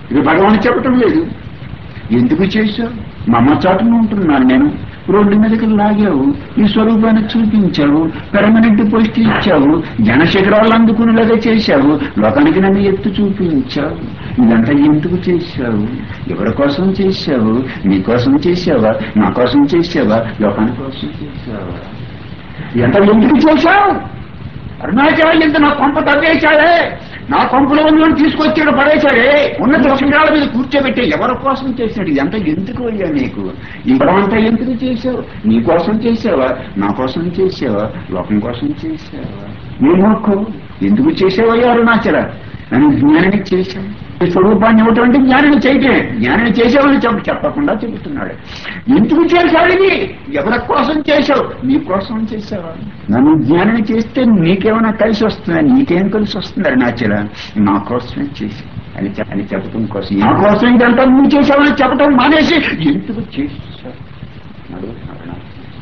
ఇది భగవాన్ చెప్పటం లేదు ఎందుకు చేశావు మా అమ్మ చాటున ఉంటున్నాను నేను రోడ్డు మీదకి లాగావు ఈ స్వరూపాన్ని చూపించావు పెర్మనెంట్ పోస్ట్ ఇచ్చావు జనశిఖరాలు అందుకునేలాగా చేశావు లోకానికి నన్ను ఎత్తు చూపించావు ఇదంతా ఎందుకు చేశావు ఎవరి కోసం చేశావు నీ కోసం చేసావా నా కోసం చేసావా లోకాని కోసం చేసావా ఎంత ఎందుకు చేశావు అరుణాచలం ఎంత నా కొంప తగ్గేశాడే నా కొంపలో ఉన్న తీసుకొచ్చాడు పడేశాడే ఉన్నత శిఖరాల మీద కూర్చోబెట్టి ఎవరి కోసం చేశాడు ఇదంతా ఎందుకు అయ్యా నీకు ఇవ్వడమంతా ఎందుకు చేశావు నీ కోసం చేసావా నా కోసం చేసావా లోకం కోసం చేసావా నీ మొక్కు ఎందుకు చేసావయ్యా అరుణాచల నన్ను జ్ఞానానికి చేశావు ఈ స్వరూపాన్ని ఇవ్వటువంటి జ్ఞానాన్ని చేయటమే జ్ఞానాన్ని చేసావని చెప్ప చెప్పకుండా చెబుతున్నాడు ఎందుకు చేశావు ఇది ఎవరి కోసం చేశావు నీ కోసం చేసావా నన్ను జ్ఞానాన్ని చేస్తే నీకేమైనా కలిసి వస్తుందా నీకేం కలిసి వస్తుంది అరుణాచల నా కోసమే చేసి అని చె- అని చెప్పడం కోసం నా కోసం ఇదంతా నువ్వు చేసావని చెప్పడం మానేసి ఎందుకు చేశావు అడుగుతున్నాడు అరుణాచలం.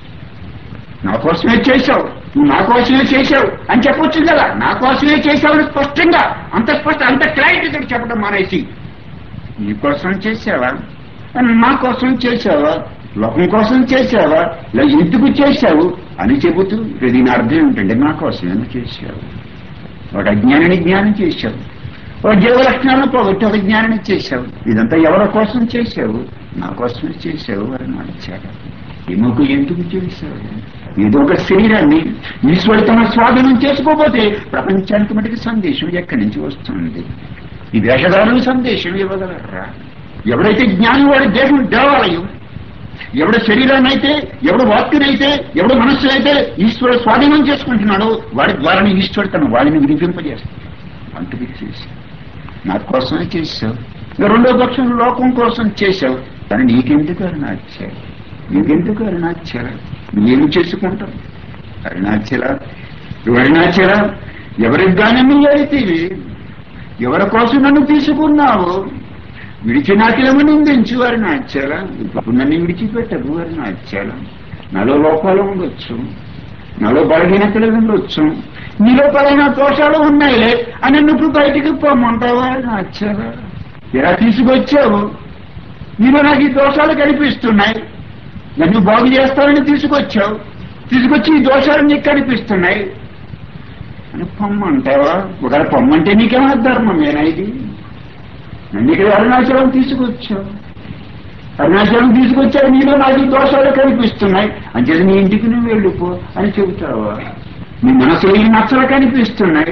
నా కోసమే చేశావు నువ్వు నా కోసమే చేశావు అని చెప్పొచ్చు కదా నా కోసమే చేశావు అని స్పష్టంగా అంత స్పష్ట అంత క్లారిటీతో చెప్పడం మానేసి నీ కోసం చేసావా నా కోసం చేసావా లోకం కోసం చేసావా లేదా ఎందుకు చేశావు అని చెబుతూ ఇక దీని అర్థం ఏమిటంటే నా కోసం ఎందుకు చేశావు ఒక అజ్ఞానాన్ని జ్ఞానం చేశావు ఒక జీవ లక్షణాలను పోగొట్టి ఒక జ్ఞానాన్ని చేశావు ఇదంతా ఎవరి కోసం చేశావు నా కోసమే చేశావు అని నడిచాడు ఎముకు ఎందుకు చేశావు ఏదో ఒక శరీరాన్ని ఈశ్వరు తన స్వాధీనం చేసుకోకపోతే ప్రపంచానికి మటుకు సందేశం ఎక్కడి నుంచి వస్తుంది ఈ వేషధారులు సందేశం ఇవ్వగలరా ఎవడైతే జ్ఞాని వాడి దేహం దేవాలయం ఎవడ శరీరాన్ని అయితే ఎవడ వాక్యునైతే ఎవడ మనస్సునైతే ఈశ్వరుడు స్వాధీనం చేసుకుంటున్నాడో వాడి ద్వారానే ఈశ్వరుడు తన వాడిని వినిపింపజేస్తాడు అంటుకు చేశావు నా కోసమే చేశావు ఇక రెండో పక్షం లోకం కోసం చేశావు కానీ నీకెందుకు అరుణాచారు నీకెందుకు అరుణాచార నువ్వేమి చేసుకుంటావు అరుణాచల నువ్వు అరుణాచల ఎవరికి గానే నువ్వు అడితేవి ఎవరి కోసం నన్ను తీసుకున్నావు విడిచినాటిలము నిందించు వారి నాచ్యాల ఇప్పుడు నన్ను విడిచిపెట్టదు వారి నాచ్యాల నాలో లోపాలు ఉండొచ్చు నాలో బలహీనతలు ఉండొచ్చు నీలో పలైన దోషాలు ఉన్నాయిలే అని నువ్వు బయటికి పోమంటావా నాచ్యాల ఎలా తీసుకొచ్చావు నీలో నాకు ఈ దోషాలు కనిపిస్తున్నాయి నన్ను బాగు చేస్తావని తీసుకొచ్చావు తీసుకొచ్చి ఈ దోషాలు నీకు కనిపిస్తున్నాయి అని పొమ్మంటావా ఒకవేళ పొమ్మంటే నీకేమైనా ధర్మమేనా ఇది నన్ను ఇక్కడ అరుణాచలం తీసుకొచ్చావు అరుణాచలం తీసుకొచ్చావు నీలో నాకు ఈ దోషాలు కనిపిస్తున్నాయి అంచేది నీ ఇంటికి నువ్వు వెళ్ళిపో అని చెబుతావా నీ మనసులో ఈ నచ్చలు కనిపిస్తున్నాయి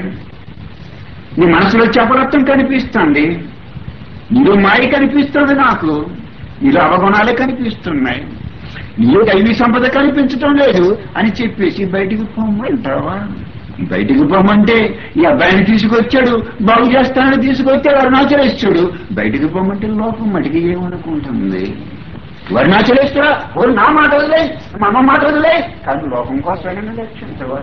నీ మనసులో చపలత్వం కనిపిస్తుంది నీలో మాయ కనిపిస్తుంది నాకు నీలో అవగుణాలే కనిపిస్తున్నాయి నీలో దైవీ సంపద కనిపించటం లేదు అని చెప్పేసి బయటికి పొమ్మంటావా బయటికి పొమ్మంటే ఈ అబ్బాయిని తీసుకొచ్చాడు బాగు చేస్తానని తీసుకొచ్చాడు అరుణాచలేశ్వరుడు బయటికి పొమ్మంటే లోకం మటుకి ఏమనుకుంటుంది అరుణాచలేశ్వర ఓ నా మాట వదిలే మా అమ్మ మాట వదిలే కానీ లోకం కోసమైనా రక్షించవు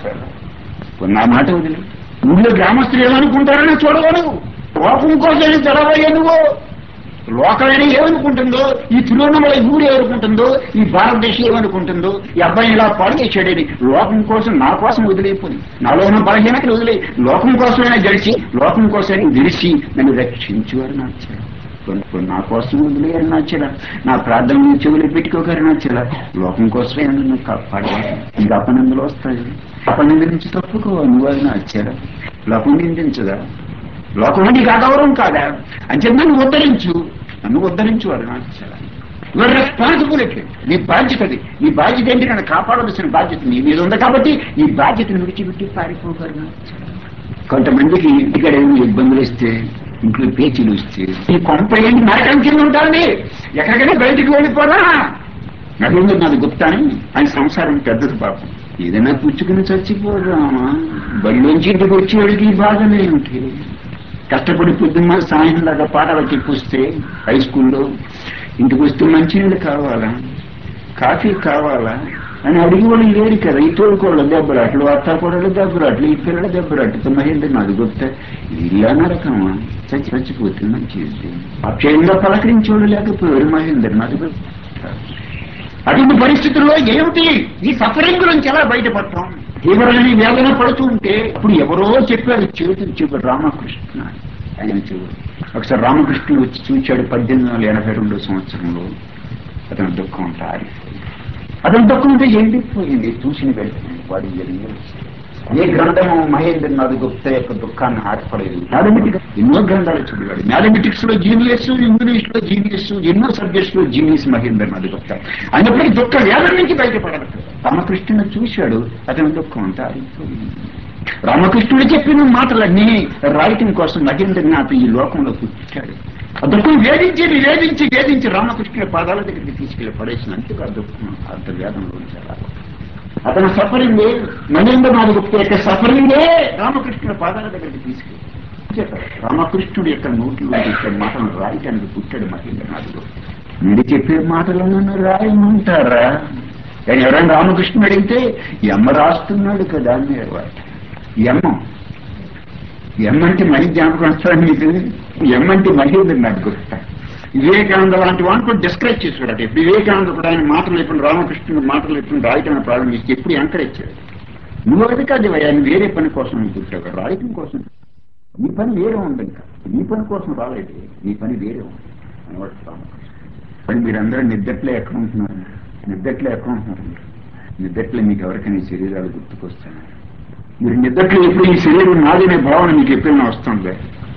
అరుణాచల నా మాట వదిలే ఊళ్ళో గ్రామస్తులు ఏమనుకుంటారని చూడవను లోకం కోసమే తెలవయ్యా నువ్వు లోకమైన ఏమనుకుంటుందో ఈ తిరువన్నమల ఊరు ఏమనుకుంటుందో ఈ భారతదేశం ఏమనుకుంటుందో ఈ అబ్బాయిని ఇలా పాడు చేశాడని లోకం కోసం నా కోసం వదిలేపోయి నాలో ఉన్న బలహీనతలు వదిలే లోకం కోసమైనా గడిచి లోకం కోసమైనా గెలిచి నన్ను రక్షించు అని నచ్చాడు నా కోసం వదిలేయని నచ్చల నా ప్రార్థన చెవులు పెట్టుకోకరి నచ్చల లోకం కోసమే నన్ను కాపాడాలి ఇంకా అపనందులు వస్తాయి అపనందు నుంచి తప్పుకో నువ్వు అది నచ్చారా లోకం నిందించదా లోకం నీకు అగౌరవం కాదా అని చెప్పి నన్ను ఉద్ధరించు నన్ను ఉద్ధరించు అది నచ్చాలా యువర్ రెస్పాన్సిబిలిటీ నీ బాధ్యతది నీ బాధ్యత ఏంటి నన్ను కాపాడవలసిన బాధ్యత నీ మీద ఉంది కాబట్టి నీ బాధ్యతను విడిచిపెట్టి పారిపోగలను కొంతమందికి ఇక్కడ ఏమి ఇబ్బందులు ఇస్తే ఇంట్లో పేచీలు ఇస్తే ఈ కొంప ఏంటి నరకం కింద ఉంటుంది ఎక్కడికైనా బయటికి వెళ్ళిపోరా నరేంద్ర నాది గుప్తాని ఆయన సంసారం పెద్దది పాపం ఏదైనా పుచ్చుకుని చచ్చిపోరామా బడిలోంచి ఇంటికి వచ్చేవాడికి ఈ బాధలేమిటి కష్టపడి పొద్దున్న సాయం లాగా పాటలు చెప్పిస్తే హై స్కూల్లో ఇంటికి వస్తే మంచినీళ్ళు కావాలా కాఫీ కావాలా అని అడిగి వాళ్ళు లేరు కదా ఈ తోడుకోళ్ళ దెబ్బలాట్లు అత్తాకోడలు దెబ్బలాట్లు ఈ పిల్లల దెబ్బలాట్లు మహేంద్ర నాది గుప్తా ఇలా నరకమా చచ్చి చచ్చిపోతే మంచిది అక్షయంగా పలకరించేవాళ్ళు లేకపోయారు మహేంద్ర నాది గుప్తా అటువంటి పరిస్థితుల్లో ఏమిటి ఈ సఫరింగ్ నుంచి ఎలా బయటపడతాం తీవ్రమైన వేదన పడుతూ ఉంటే ఇప్పుడు ఎవరో చెప్పారు చెబుతూ చెప్పారు రామకృష్ణ ఆయన చెబుతారు ఒకసారి రామకృష్ణుడు వచ్చి చూచాడు పద్దెనిమిది వందల ఎనభై రెండో సంవత్సరంలో అతని దుఃఖం అంతా ఆరిపోయింది అతని దుఃఖం అంటే ఎండిపోయింది చూసిన వెంటనే వాడి ఏ గ్రంథము మహేంద్రనాథ్ గుప్తా యొక్క దుఃఖాన్ని ఆటపడలేదు మ్యాథమెటిక్స్ ఎన్నో గ్రంథాలు చదివాడు మ్యాథమెటిక్స్ లో జీనియస్ ఇంగ్లీష్ లో జీనియస్ ఎన్నో సబ్జెక్ట్స్ లో జీనియస్ మహేంద్రనాథ్ గుప్తా అయినప్పటికీ దుఃఖం వేదం నుంచి బయటపడదు రామకృష్ణుని చూశాడు అతని దుఃఖం అంతా ఆరిపోయింది రామకృష్ణుడు చెప్పిన మాటలన్నీ రాయటం కోసం మహేంద్రనాథ్ ఈ లోకంలో పుట్టాడు ఆ దుఃఖం వేధించి వేధించి వేధించి రామకృష్ణుడి పాదాల దగ్గరికి తీసుకెళ్లి పడేసినందుకు ఆ దుఃఖం అంత వేదంలో చాలా అతను సఫరింగే మహేంద్రనాథ్ గుప్తా యొక్క సఫరింగే రామకృష్ణుడి పాదాల దగ్గరికి తీసుకెళ్ళి చెప్పారు రామకృష్ణుడి యొక్క నోట్లో చెప్పే మాటలు రాయటానికి పుట్టాడు మహేంద్రనాథ్ గుప్తా మీరు చెప్పే మాటలు నన్ను రాయమంటారా కానీ ఎవరైనా రామకృష్ణుడు అడిగితే ఎమ్మ రాస్తున్నాడు కదా అని ఎమ్మ ఎమ్మ అంటే మరీ జ్ఞాపకం వస్తాడు మీకు ఎమ్మ అంటే మహేంద్ర నాకు గుర్తా వివేకానంద లాంటి వాడిని కూడా డిస్కరేజ్ చేశాడు అంటే వివేకానంద కూడా ఆయన మాటలు ఎప్పుడు రామకృష్ణుడు మాటలు ఎప్పుడు రాయటం ప్రారంభించి ఎప్పుడు ఎంకరేజ్ చేయడు నువ్వు అది కాదు ఆయన వేరే పని కోసం నువ్వు పుట్టావు రాయటం కోసం నీ పని వేరే ఉంది ఇంకా నీ పని కోసం రాలేదు నీ పని వేరే ఉంది అనవాడు రామకృష్ణ కానీ మీరందరూ నిద్దట్లో ఎక్కడ ఉంటున్నారు నిద్దట్లో ఎక్కడ ఉంటున్నారు నిద్దట్లో మీకు ఎవరికైనా ఈ శరీరాలు గుర్తుకొస్తాయి మీరు నిద్దట్లో ఎప్పుడు ఈ శరీరం నాదనే భావన మీకు ఎప్పుడైనా వస్తుంది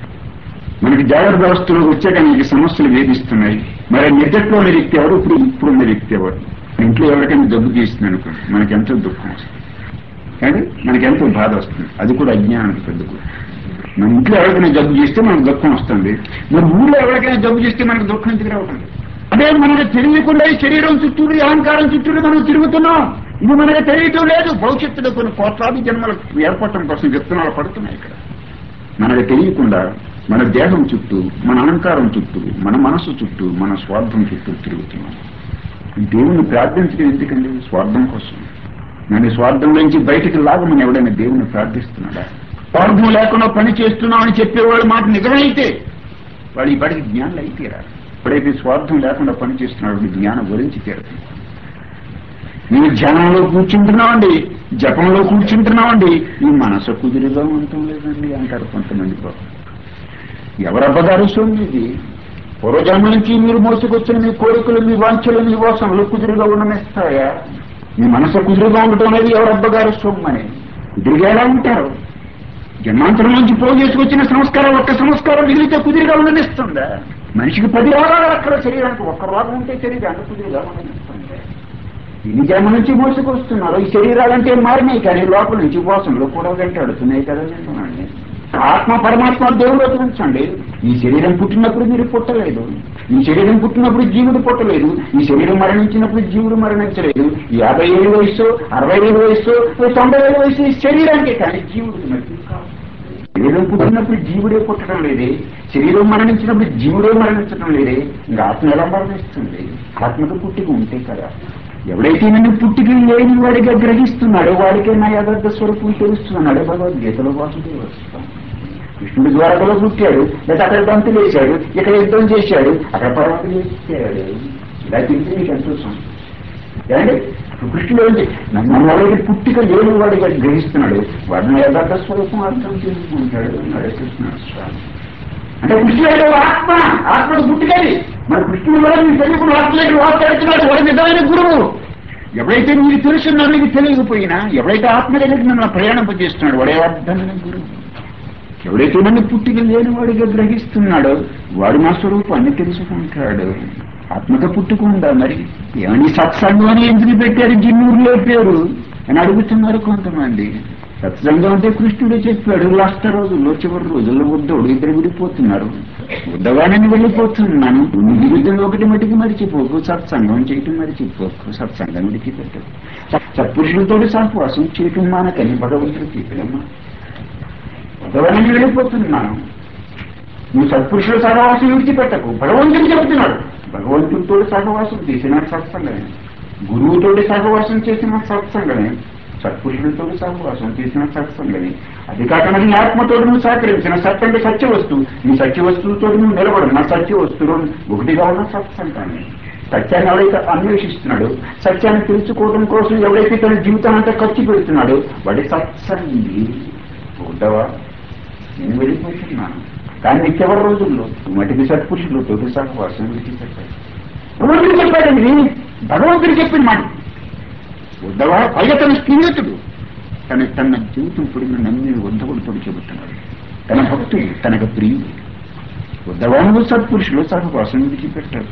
మనకి జాగ్రత్త వ్యవస్థలో వచ్చాక మీకు సమస్యలు వేధిస్తున్నాయి మరి నిద్దట్లోని వ్యక్తి ఎవరు ఇప్పుడు ఇప్పుడున్న వ్యక్తి ఎవరు ఇంట్లో ఎవరికైనా జబ్బు తీస్తుంది అనుకోండి మనకి ఎంతో దుఃఖం వస్తుంది కానీ మనకి ఎంతో బాధ వస్తుంది అది కూడా అజ్ఞానానికి పెద్ద కూడా మన ఇంట్లో ఎవరికైనా జబ్బు చేస్తే మనకు దుఃఖం వస్తుంది మరి ఊళ్ళో ఎవరికైనా జబ్బు చేస్తే మనకు దుఃఖం ఎందుకు రావటం అదే మనకు తెలియకుండా ఈ శరీరం చుట్టూరు ఈ అహంకారం చుట్టూరు మనం తిరుగుతున్నాం ఇది మనకు తెలియటం లేదు భవిష్యత్తులో కొన్ని కోట్లాది జన్మలు ఏర్పడటం కోసం విత్తనాలు పడుతున్నాయి ఇక్కడ మనకు తెలియకుండా మన దేహం చుట్టూ మన అహంకారం చుట్టూ మన మనసు చుట్టూ మన స్వార్థం చుట్టూ తిరుగుతున్నాం దేవుణ్ణి ప్రార్థించడం ఎందుకండి స్వార్థం కోసం నన్ను స్వార్థం నుంచి బయటికి లాగమని ఎవడైనా దేవుని ప్రార్థిస్తున్నాడా స్వార్థం లేకుండా పని చేస్తున్నామని చెప్పేవాడు మాట నిజమైతే వాడు ఈ బడికి జ్ఞానం అయితేరా ఎప్పుడైతే స్వార్థం లేకుండా పని చేస్తున్నాడు జ్ఞానం గురించి తీరుతుంది నేను ధ్యానంలో కూర్చుంటున్నామండి జపంలో కూర్చుంటున్నామండి ఈ మనసు కుదిరిగా ఉండటం లేదండి అంటారు కొంతమంది పాపం ఎవరబ్బగారు సొమ్ము ఇది పూర్వజన్మ నుంచి మీరు మోసుకొచ్చిన మీ కోరికలు మీ వాంఛలు మీ వాసనలు కుదురుగా ఉండనిస్తాయా మీ మనసు కుదురుగా ఉండటం అనేది ఎవరబ్బగారు సొమ్మని కుదురుగా ఎలా ఉంటారు జన్మాంతరం నుంచి పోగు చేసుకొచ్చిన సంస్కారం ఒక్క సంస్కారం మిగిలితే కుదిరిగా ఉండనిస్తుందా మనిషికి పది రోగాలు అక్కడ శరీరానికి ఒక్క రోగం ఉంటే శరీరానికి కుదిరిగా ఉండనిస్తుంది ఇన్ని జన్మ నుంచి మోసుకొస్తున్నారు ఈ శరీరాలంటే మారినాయి కానీ లోపల నుంచి వాసనలు కూడా వెంటాడుతున్నాయి కదా వింటున్నాండి ఆత్మ పరమాత్మ దేవుడు ఉంచండి ఈ శరీరం పుట్టినప్పుడు మీరు పుట్టలేదు ఈ శరీరం పుట్టినప్పుడు జీవుడు పుట్టలేదు ఈ శరీరం మరణించినప్పుడు జీవుడు మరణించలేదు యాభై ఏడు వయసు అరవై ఏడు వయసు తొంభై ఏడు వయసు ఈ శరీరానికి కానీ జీవుడు మరణం కాదు శరీరం పుట్టినప్పుడు జీవుడే పుట్టడం లేదే శరీరం మరణించినప్పుడు జీవుడే మరణించడం లేదే ఇంకా ఆత్మ ఎలా మరణిస్తుంది ఆత్మకు పుట్టిక ఉంటే కదా ఎవడైతే నన్ను పుట్టికి లేని వాడిగా గ్రహిస్తున్నాడో వాడికే నా యథార్థ స్వరూపం తెలుస్తున్నాడు భగవద్గీతలో వాసుదేవ కృష్ణుడు ద్వారకలో పుట్టాడు లేదా అక్కడ బంతులు వేశాడు ఇక్కడ యుద్ధం చేశాడు అక్కడ పర్వతం చేశాడు ఇలా తిరిగి నీకు ఎంత ఏమండి కృష్ణుడు ఏంటి నన్ను వాడికి పుట్టిక లేని వాడిగా గ్రహిస్తున్నాడు వాడిని యథార్థ స్వరూపం అర్థం చేసుకుంటాడు అన్నాడు కృష్ణ స్వామి అంటే కృష్ణుడు ఆత్మ ఆత్మకు పుట్టికది మన కృష్ణుడు వల్ల మీ తెలియకుండా ఆత్మకి మాట్లాడుతున్నాడు వాడి నిజమైన గురువు ఎవడైతే నీకు తెలుసున్నా నీకు తెలియకపోయినా ఎవడైతే ఆత్మ దగ్గరికి నన్ను ప్రయాణింపజేస్తున్నాడు వాడే అర్థమైన గురువు ఎవడైతే నన్ను పుట్టిక లేని వాడిగా గ్రహిస్తున్నాడో వాడు నా స్వరూపాన్ని తెలుసుకుంటాడు ఆత్మక పుట్టుకుందా మరి ఏమని సత్సంగం అని ఎందుకు పెట్టారు జిన్నూరులో పేరు అని అడుగుతున్నారు కొంతమంది సత్సంగం అంటే కృష్ణుడు చెప్పాడు లాస్ట్ రోజుల్లో చివరి రోజుల్లో ఉద్దవుడు ఇద్దరు విడిపోతున్నారు ఉద్దవాణని వెళ్ళిపోతున్నాను నీ విరుద్ధంగా ఒకటి మటుకు మరిచిపోకు సత్సంగం చేయటం మరిచిపోకు సత్సంగం విడిచిపెట్టదు సత్పురుషులతో సహవాసం చేయటం మానకని భగవంతుడు చెప్పడమ్మా ఉద్దవాణని వెళ్ళిపోతున్నాను నువ్వు సత్పురుషుల సహవాసం విడిచిపెట్టకు భగవంతుడు చెబుతున్నాడు భగవంతుడితో సహవాసం చేసిన సత్సంగమే గురువుతోటి సహవాసం చేసిన సత్సంగమే సత్పురుషులతో సహవాసం చేసిన సత్సంగమే అది కాకుండా నీ ఆత్మతో నువ్వు సహకరించిన సత్యంగా సత్య వస్తువు నీ సత్య వస్తువుతో నువ్వు నిలబడు నా సత్య వస్తువులో ఒకటిగా ఉన్న సత్సంగాన్ని సత్యాన్ని ఎవడైతే అన్వేషిస్తున్నాడో సత్యాన్ని తెలుసుకోవడం కోసం ఎవడైతే తన జీవితాన్ని అంతా ఖర్చు పెడుతున్నాడో వాడి సత్సంగి ఉద్దవా నేను వెళ్ళిపోతున్నాను కానీ చివరి రోజుల్లో మటికి సత్పురుషులు తోటి సహవాసం విడిచిపెట్టారు భగవంతుడు చెప్పాడండి భగవంతుడు చెప్పిన మాట ఉద్దవ పైగా తన స్నేహితుడు తన తన జీవితం పొడిన నమ్మి ఉద్దవులతో చెబుతున్నాడు తన భక్తుడు తనకు ప్రియుడు ఉద్దవాను సత్పురుషులు సహవాసం విడిచిపెట్టారు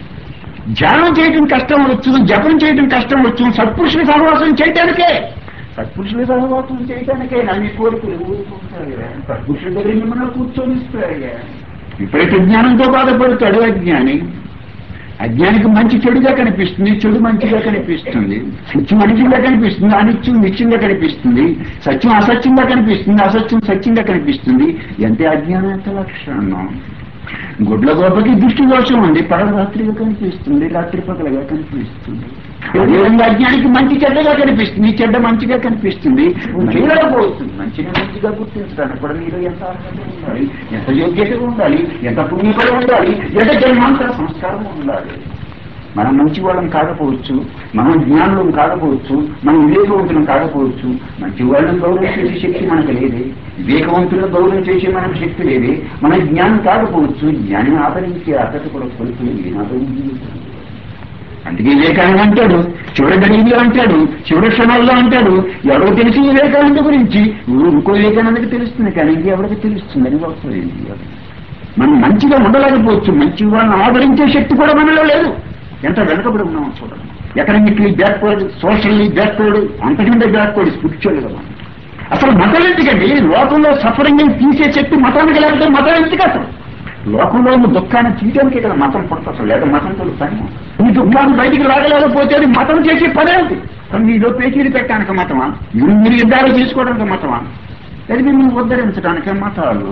ధ్యానం చేయడం కష్టం వచ్చు జపం చేయడం కష్టం వచ్చు సత్పురుషుల సహవాసం చేయడానికే సత్పురుషుల సహవాసం చేయడానికే నన్ను కోరికలు ఊరుకుంటాయా సత్పురుషుల దగ్గర మిమ్మల్ని కూర్చొనిస్తాయా విపరీత జ్ఞానంతో బాధపడతాడు అజ్ఞాని అజ్ఞానికి మంచి చెడుగా కనిపిస్తుంది చెడు మంచిగా కనిపిస్తుంది సత్యం అనిత్యంగా కనిపిస్తుంది అనిత్యం నిత్యంగా కనిపిస్తుంది సత్యం అసత్యంగా కనిపిస్తుంది అసత్యం సత్యంగా కనిపిస్తుంది ఎంత అజ్ఞానం ఎంత లక్షణం గుడ్ల గోపకి దృష్టి దోషం ఉంది పగల రాత్రిగా కనిపిస్తుంది రాత్రి పగలగా కనిపిస్తుంది అదేవిధంగా అజ్ఞానికి మంచి చెడ్డగా కనిపిస్తుంది చెడ్డ మంచిగా కనిపిస్తుంది చేయలేకపోతుంది మంచిగా మంచిగా గుర్తించడానికి కూడా మీరు ఎంత అర్హత ఉండాలి ఎంత యోగ్యత ఉండాలి ఎంత పుణ్యపడి ఉండాలి ఎంత జన్మాంతర సంస్కారం ఉండాలి మనం మంచి వాళ్ళం కాకపోవచ్చు మనం జ్ఞానులం కాకపోవచ్చు మనం వివేకవంతులం కాకపోవచ్చు మంచి వాళ్ళని గౌరవం చేసే శక్తి మనకు లేదే వివేకవంతులను గౌరవం చేసే మనకు శక్తి లేదే మన జ్ఞానం కాకపోవచ్చు జ్ఞానం ఆదరించే అర్హత కూడా కోల్పోయి ఆదరించి అందుకే వివేకానంద అంటాడు చివరి గడిలో అంటాడు చివరి క్షణాల్లో అంటాడు ఎవరికి తెలిసి వివేకానంద గురించి ఇంకో వివేకానందకి తెలుస్తుంది కానీ ఇంకెవరికి తెలుస్తుందని వస్తుంది మనం మంచిగా ఉండలేకపోవచ్చు మంచి వాళ్ళని ఆదరించే శక్తి కూడా మనలో లేదు ఎంత వెనకబడి ఉన్నామో చూడండి ఎకనామిక్లీ బ్యాక్వర్డ్ సోషల్లీ బ్యాక్వర్డ్ అంతకంటే బ్యాక్వర్డ్ స్పిరిచువల్ గా మనం. అసలు మతం ఎందుకండి లోకంలో సఫరింగ్ తీసే శక్తి మతానికి లేకపోతే మతం ఎందుకు అసలు లోకంలో ఉన్న దుఃఖాన్ని తీయడానికే కదా మతం పుట్టదు లేదా మతంతో పని ఈ దుఃఖాన్ని బయటికి రాగలేకపోతే అది మతం చేసే పనే అది కానీ మీలో పేచీలు పెట్టడానికి మతమా మీరు మీరు యుద్ధాలు చేసుకోవడానికి మతమా అది మిమ్మల్ని ఉద్ధరించడానికి మతాలు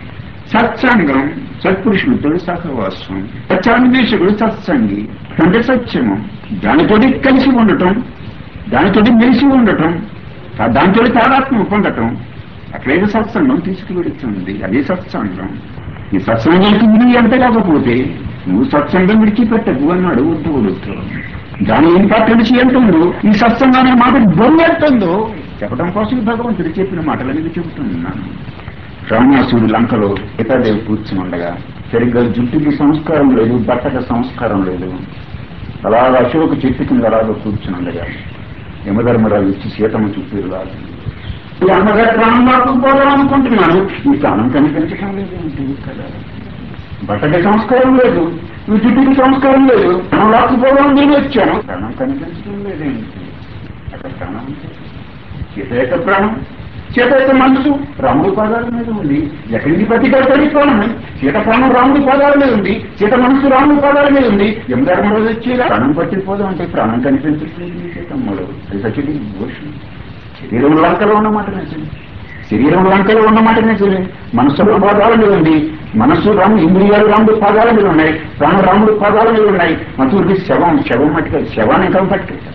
సత్సంగం సత్పురుషులతో సహవాసం సత్యాన్వేషకుడు సత్సంగి అంటే సత్యము దానితోటి కలిసి ఉండటం దానితోటి మెలిసి ఉండటం దా- దానితో తాదాత్మ్యం పొందటం అక్కడేదో సత్సంగం తీసుకువెడుతుంది అదే సత్సంగం ఈ సత్సంగానికి విని ఎంత కాకపోతే నువ్వు సత్సంగం విడిచిపెట్టకు అన్నాడు ఉద్ధవుడుతో దాని ఇంపార్టెన్స్ ఎంతుందో ఈ సత్సంగాన్ని మాట బొమ్మ ఎంతుందో చెప్పడం కోసం భగవంతుడు చెప్పిన మాటలు అనేది చెబుతున్నాను రావణాసుడు లంకలో సీతాదేవి కూర్చుని ఉండగా సరిగ్గా జుట్టుకి సంస్కారం లేదు బట్టక సంస్కారం లేదు అలాగా అశోక చెట్టు కింద అలాగా కూర్చుని ఉండగా యమధర్మరాజు ఇచ్చి సీతమ్మ చుట్టూ లాగి ఈ అమ్మగారు ప్రాణం మారుకుపోదాం అనుకుంటున్నాను ఈ ప్రాణం కనిపించడం లేదు ఏంటి కదా బట్టకి సంస్కారం లేదు ఈ జుట్టుకి సంస్కారం లేదు ప్రాణం లాక్కుపోదాం నేను వచ్చాను ప్రాణం కనిపించడం లేదేంటి అక్కడ ప్రాణం ఉంది. సీత యొక్క ప్రాణం సీత యొక్క మనసు రాముడి పాదాల మీద ఉంది ఎక్కడికి బతికాడు ప్రాణం సీత ప్రాణం రాముడి పాదాల మీద ఉంది సీత మనసు రాముడి పాదాల మీద ఉంది యమధర్మరాజు వచ్చి ప్రాణం పట్టిపోదాం అంటే ప్రాణం కనిపించట్లేదు నీ సీతమ్మడు అది సచిడి దోషం శరీరం లంకలో ఉన్నమాట నిజమే శరీరం లంకలో ఉన్నమాట నిజమే మనసు పాదాల మీద ఉంది మనస్సు రాము ఇంద్రియాలు రాముడి పాదాల మీద ఉన్నాయి ప్రాణం రాముడి పాదాల మీద ఉన్నాయి మధుడికి శవం శవం మట్టుకు శవాన్ని ఎక్కడ పట్టుకెళ్తారు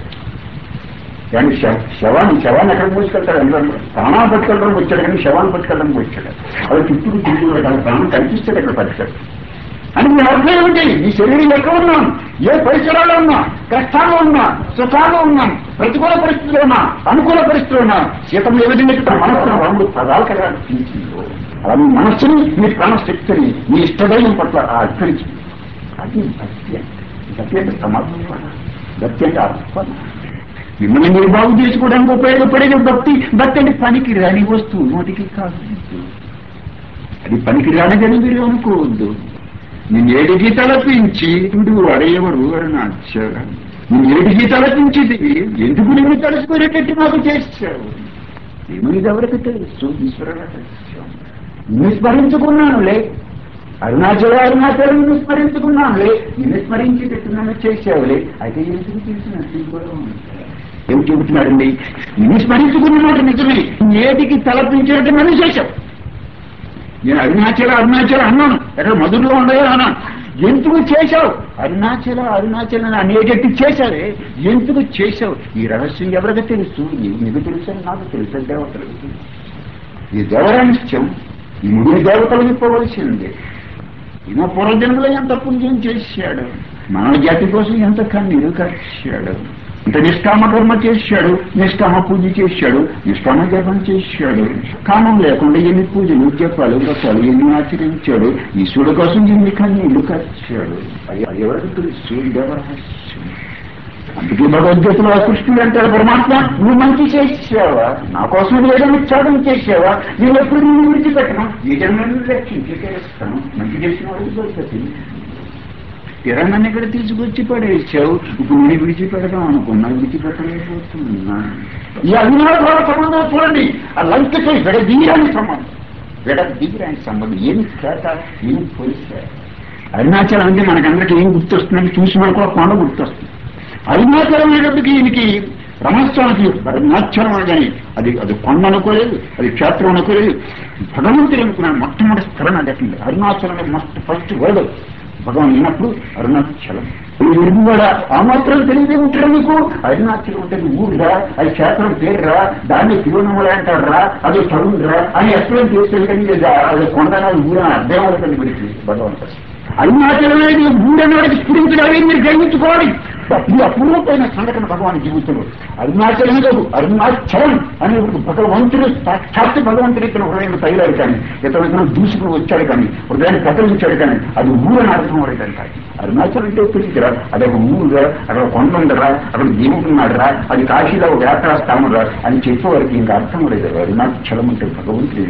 కానీ శవ- శవాన్ని శవాన్ని ఎక్కడ మోసుకెళ్తాడు అందరూ ప్రాణాలు పట్టుకెళ్ళడం వచ్చాడు కానీ శవాన్ని పట్టుకెళ్ళడం వచ్చాడు అది చుట్టూ తిరిగి వెళ్ళాలి ప్రాణం కనిపిస్తాడు అక్కడ పట్టుకెళ్ళి అని మీ అర్థం ఏమిటి ఈ శరీరం ఎక్కడ ఉన్నాం ఏ పరిసరాల్లో ఉన్నా కష్టాల్లో ఉన్నా సుఖాల్లో ఉన్నాం ప్రతికూల పరిస్థితుల్లో ఉన్నా అనుకూల పరిస్థితుల్లో ఉన్నా సీతం ఏ విధంగా ఇక్కడ మనస్సును రెండు పదాలు కదా అనిపించిందో అలా మీ మనస్సుని మీ ప్రాణశక్తిని మీ ఇష్టదైవం పట్ల అర్పించింది అది భక్తి అంటే భక్తి అంటే సమర్పణ భక్తి అంటే అర్పణ మిమ్మల్ని మీరు బాగు చేసుకోవడానికి ఉపయోగపడేది భక్తి భక్తి అంటే పనికి రాని వస్తువు నోటికి కాదు అది పనికి రానిదని మీరు అనుకోవద్దు నేను ఏడికి తలపించి ఇప్పుడు అడేవరు అరుణాచ నేను ఏడికి తలపించింది ఎందుకు నేను తలుచుకునేటట్టు నాకు చేశావు ఏమని ఎవరికి తెలుసు ఈశ్వరుడు తెలుసు నిన్ను స్మరించుకున్నానులే అరుణాచల అరుణాచలం నిన్ను స్మరించుకున్నానులే నిన్ను స్మరించేటట్టు నన్ను చేసావులే అయితే ఎందుకు చేసినట్టు కూడా ఉంటాయి. ఏం చెబుతున్నాడండి నిన్ను స్మరించుకున్న మాట నిజమే ఏటికి తలపించినట్టు నన్ను చేశావు నేను అరుణాచల అరుణాచల అన్నాను ఎక్కడ మధురలో ఉండగా అన్నాను ఎందుకు చేశావు అరుణాచల అరుణాచల అనేటట్టు చేశావే ఎందుకు చేశావు ఈ రహస్యం ఎవరికి తెలుసు నీకు నీకు తెలుసని నాకు తెలుసు దేవతలకు తెలుసు. ఈ దేవరానిత్యం ఈ ముడి దేవతలు ఇప్పవలసిందే ఈయన పూర్వజన్మలో ఎంత పుణ్యం చేశాడు మానవ జాతి కోసం ఎంత కన్నీరు కట్టాడు అంటే నిష్కామ కర్మ చేశాడు నిష్కామ పూజ చేశాడు నిష్కామ జపం చేశాడు కామం లేకుండా ఎన్ని పూజలు జపాలు వ్రతాలు ఎన్ని ఆచరించాడు ఈశ్వరుడు కోసం ఎన్ని కన్నీళ్లు ఖర్చాడు అది అది ఎవరికి తెలుసు ఇదెవరహస్యం అందుకే భగవద్గీతలో ఆ కృష్ణుడు అంటాడు పరమాత్మ నువ్వు మంచి చేసావా నా కోసం ఏదైనా త్యాగం చేసావా నేను ఎప్పుడు నిన్ను విడిచిపెట్టను ఈ జన్మను రక్షించి చేస్తాను మంచి చేసిన వాడికి దొరుకుతుంది తీరా నన్ను ఇక్కడ తీసుకొచ్చి పడేసావు ఇప్పుడు నేను విడిచిపెడదాం అనుకున్నా విడిచిపెట్టలేకపోతున్నా ఈ అభినవ సంబంధం చూడండి ఆ లంకతో విడదీయని సంబంధం విడదీయరాని సంబంధం ఏమి చేత ఏమి పోలిస్తే అరుణాచలం అంటే మనకందరికీ ఏం గుర్తొస్తుందంటే చూసి మనకు కూడా కొండ గుర్తొస్తుంది అరుణాచలం అనేటప్పటికి ఈయనకి రమణస్వామికి అరుణాచలం అనగానే అది అది కొండ అనుకోలేదు అది క్షేత్రం అనుకోలేదు భగవంతుడు అనుకున్నాను మొట్టమొదటి స్థలం అది అట్లా Arunachalam must first word Bhagavan ఉన్నప్పుడు అరుణాచలం మీరు కూడా ఆ మాత్రం తెలియదే ఉంటాడు మీకు అరుణాచలం అంటే ఊరురా అది క్షేత్రం పేరురా దాన్ని తిరువనమల అంటారా అది చదువురా అని ఎక్స్ప్లెయిన్ చేస్తే అది కొండనా ఊరా అర్థం అవుతుంది మీకు భగవంతుడు అరుణాచలం అనేది ఊరన్నవాడికి స్ఫురించడానికి మీరు గ్రహించుకోవాలి ఈ అపూర్వమైన సంఘటన భగవాన్ జీవితంలో అరుణాచలం కాదు అరుణాచలం అనే ఒక భగవంతుడు సాక్షాత్ భగవంతుడు ఇక్కడ హృదయం తగిలాడు కానీ ఇతను ఇతను దూసుకుని వచ్చాడు కానీ హృదయాన్ని కదిలించాడు కానీ అది ఊరని అర్థం అవ్వడం కాదు అరుణాచలం అంటే తెలియదురా అది ఒక ఊరురా అక్కడ కొండ ఉండరా అక్కడ దేవుడు ఉన్నాడురా అది కాశీలో ఒక యాత్రా స్థానం రా అని చెప్పేవారికి ఇంకా అర్థం లేదు అరుణాచలం అంటే భగవంతుడి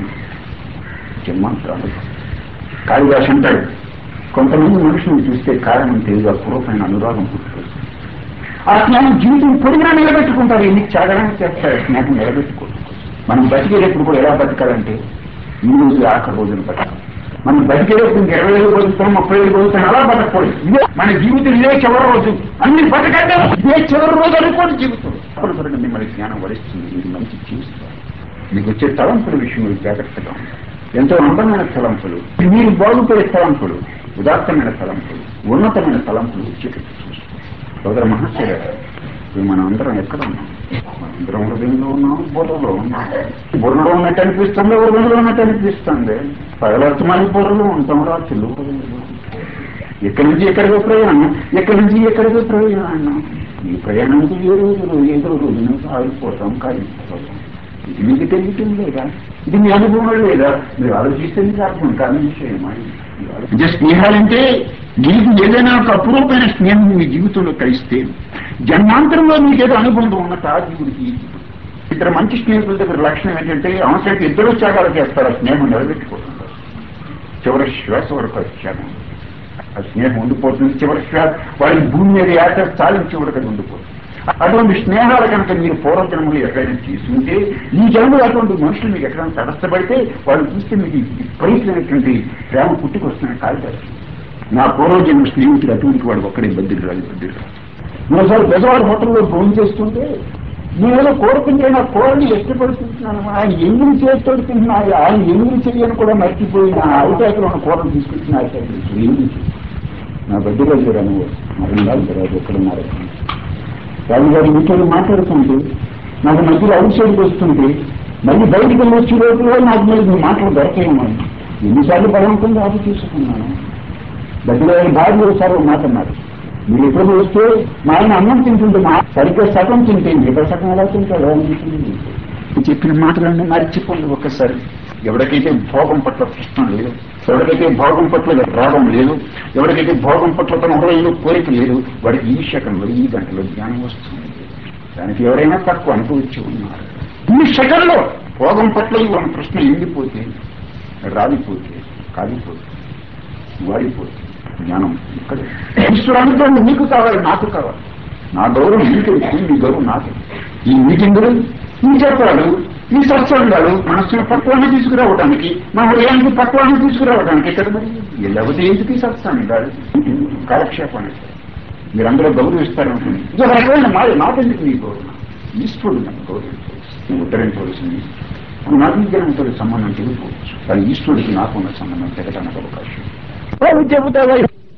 జన్మాంతరాలు కాళిదాస్ అంటాడు కొంతమంది మనుషులను చూస్తే కారణం తెలియదు అపూర్వమైన అనురాగం పుట్టుకొస్తుంది ఆ స్నేహం జీవితం పొడిగినా నిలబెట్టుకుంటారు ఎన్ని త్యాగాలను చేస్తారు స్నేహం నిలబెట్టుకోవచ్చు మనం బతికేటప్పుడు కూడా ఎలా బతకాలంటే ఈ రోజు ఆఖరి రోజున బతకాలి మనం బతికేటప్పుడు ఇంక ఇరవై ఏళ్ళు బతుకుతాం ముప్పై ఏళ్ళు బతుకుతాం అలా బతకూడదు ఇదే మన జీవితం ఇదే చివరి రోజు అన్ని బతకంటే ఇదే చివరి రోజు అనుకోండి జీవితం అప్పుడు చూడండి మిమ్మల్ని జ్ఞానం వరిస్తుంది మీరు మంచి జీవిస్తారు మీకు వచ్చే తలంపుల విషయంలో జాగ్రత్తగా ఉంటారు ఎంతో అందమైన తలంపులు మీరు బాగుపడే తలంపులు ఉదాత్తమైన తలంపులు ఉన్నతమైన తలంపులు వచ్చేటట్టు చూస్తాం సోదర మహర్షి గారు ఇప్పుడు మనం అందరం ఎక్కడ ఉన్నాం మనందరం హృదయంలో ఉన్నాం బుర్రలో ఉన్నాం బుర్రలో ఉన్నట్టు అనిపిస్తుంది హృదయంలో ఉన్నట్టు అనిపిస్తుంది పగలర్థమాని బుర్రలో ఉంటాం రాత్రులు హృదయంలో ఎక్కడి నుంచి ఎక్కడికో ప్రయాణం ఎక్కడి నుంచి ఎక్కడికో ప్రయాణం ఈ ప్రయాణానికి ఏ రోజులు ఏదో రోజున ఆగిపోతాం కాలిపోతాం ఇది మీకు తెలియటం లేదా ఇది మీ అనుభవం లేదా మీరు ఆలోచిస్తే మీకు అర్థం కాని విషయం అంటే స్నేహాలంటే మీకు ఏదైనా ఒక అపురూపమైన స్నేహం మీ జీవితంలో కలిస్తే జన్మాంతరంలో మీకు ఏదో అనుబంధం ఉన్నట్టు ఆ జీవుడికి ఈ జీవుడు ఇద్దరు మంచి స్నేహితుల దగ్గర లక్షణం ఏంటంటే అవసరం ఇద్దరు త్యాగాలు చేస్తారు ఆ స్నేహం నిలబెట్టుకుంటున్నారు చివరి శ్వాస వరకు వచ్చాను ఆ స్నేహం ఉండిపోతుంది చివరి శ్వాస వాళ్ళని భూమి మీద యాత్ర చాలించి వరకు అది ఉండిపోతుంది అటువంటి స్నేహాలు కనుక మీరు పూర్వజన్మలు ఎక్కడైనా తీసుకుంటే ఈ జన్మలో అటువంటి మనుషులు మీకు ఎక్కడైనా తటస్థపడితే వాళ్ళు చూస్తే మీకు విపరీతమైనటువంటి ప్రేమ పుట్టుకొస్తున్న కాలిదారు నా పూర్వజన్మ స్నేహితుడు అటువంటి వాడు ఒక్కడే బద్దులు రాదు బద్దులు రాదు మరోసారి పెద్దవాడు హోటల్లో ఫోన్ చేస్తుంటే నేను కోరుకుంటే నా కూరని ఇష్టపడుతున్నాను ఆయన ఎందుకు చేస్తాడు తింటున్నాడు ఆయన ఎందుకు చేయని కూడా మర్చిపోయి నా అవకాశంలో ఉన్న కూరలు తీసుకుంటున్నారు ఎందుకు నా బద్దుగా చూడను మరి రాదు ఎక్కడున్నారు రాజు గారి మీతో మాట్లాడుతుంటే నాకు మధ్యలో అవుట్ సైడ్కి వస్తుంటే మళ్ళీ బయటికి వెళ్ళి వచ్చే రోజుల్లో నాకు మళ్ళీ మీ మాటలు దొరకేమో ఎన్నిసార్లు బలవంతంగా ఆఫీ తీసుకున్నాను దగ్గర భార్య ఒకసారి మాట అన్నారు మీరు ఎప్పుడు వస్తే మా ఆయన అన్నం తింటుంటే మా సరిగ్గా సగం తింటే మిగతా సగం ఎలా తింటాడో అనిపించింది చెప్పిన మాటలన్నీ మర్చిపోండి ఒక్కసారి ఎవరికైతే భోగం పట్ల ఇష్టం లేదు ఎవరికైతే భోగం పట్ల రాగం లేదు ఎవరికైతే భోగం పట్ల తన హృదయంలో కోరిక లేదు వాడికి ఈ శకంలో ఈ గంటలో జ్ఞానం వస్తుంది దానికి ఎవరైనా తక్కువ అనుభవించి ఉన్నారు ఈ శకంలో భోగం పట్ల ఇవ్వని ప్రశ్న ఎండిపోతే రాలిపోతే కాలిపోతే వాడిపోతే జ్ఞానం ఇక్కడే ఈశ్వరు అనుగ్రహం నీకు కావాలి నాకు కావాలి నా గౌరవం నీకు మీ గౌరవం నాకు ఈ మీటింగులు ఈ చెప్పాడు ఈ సత్సంగాలు మనస్సును పక్వాన్ని తీసుకురావడానికి మన హృదయానికి పక్వాన్ని తీసుకురావడానికి ఇక్కడ మరి లేకపోతే ఎందుకు ఈ సత్సంగాలు కాలక్షేపాన్ని మీరందరూ గౌరవిస్తారనుకుంది ఇది ఒక రకమైన మాట నాకెందుకు మీ గౌరవం ఈశ్వరుడు నన్ను గౌరవించవచ్చు ఉత్తరించవలసింది నాకు ఈ జనంతో సంబంధం తెగిపోవచ్చు కానీ ఈశ్వరుడికి నాకున్న సంబంధం తెగడానికి అవకాశం వాళ్ళు చెబుతావా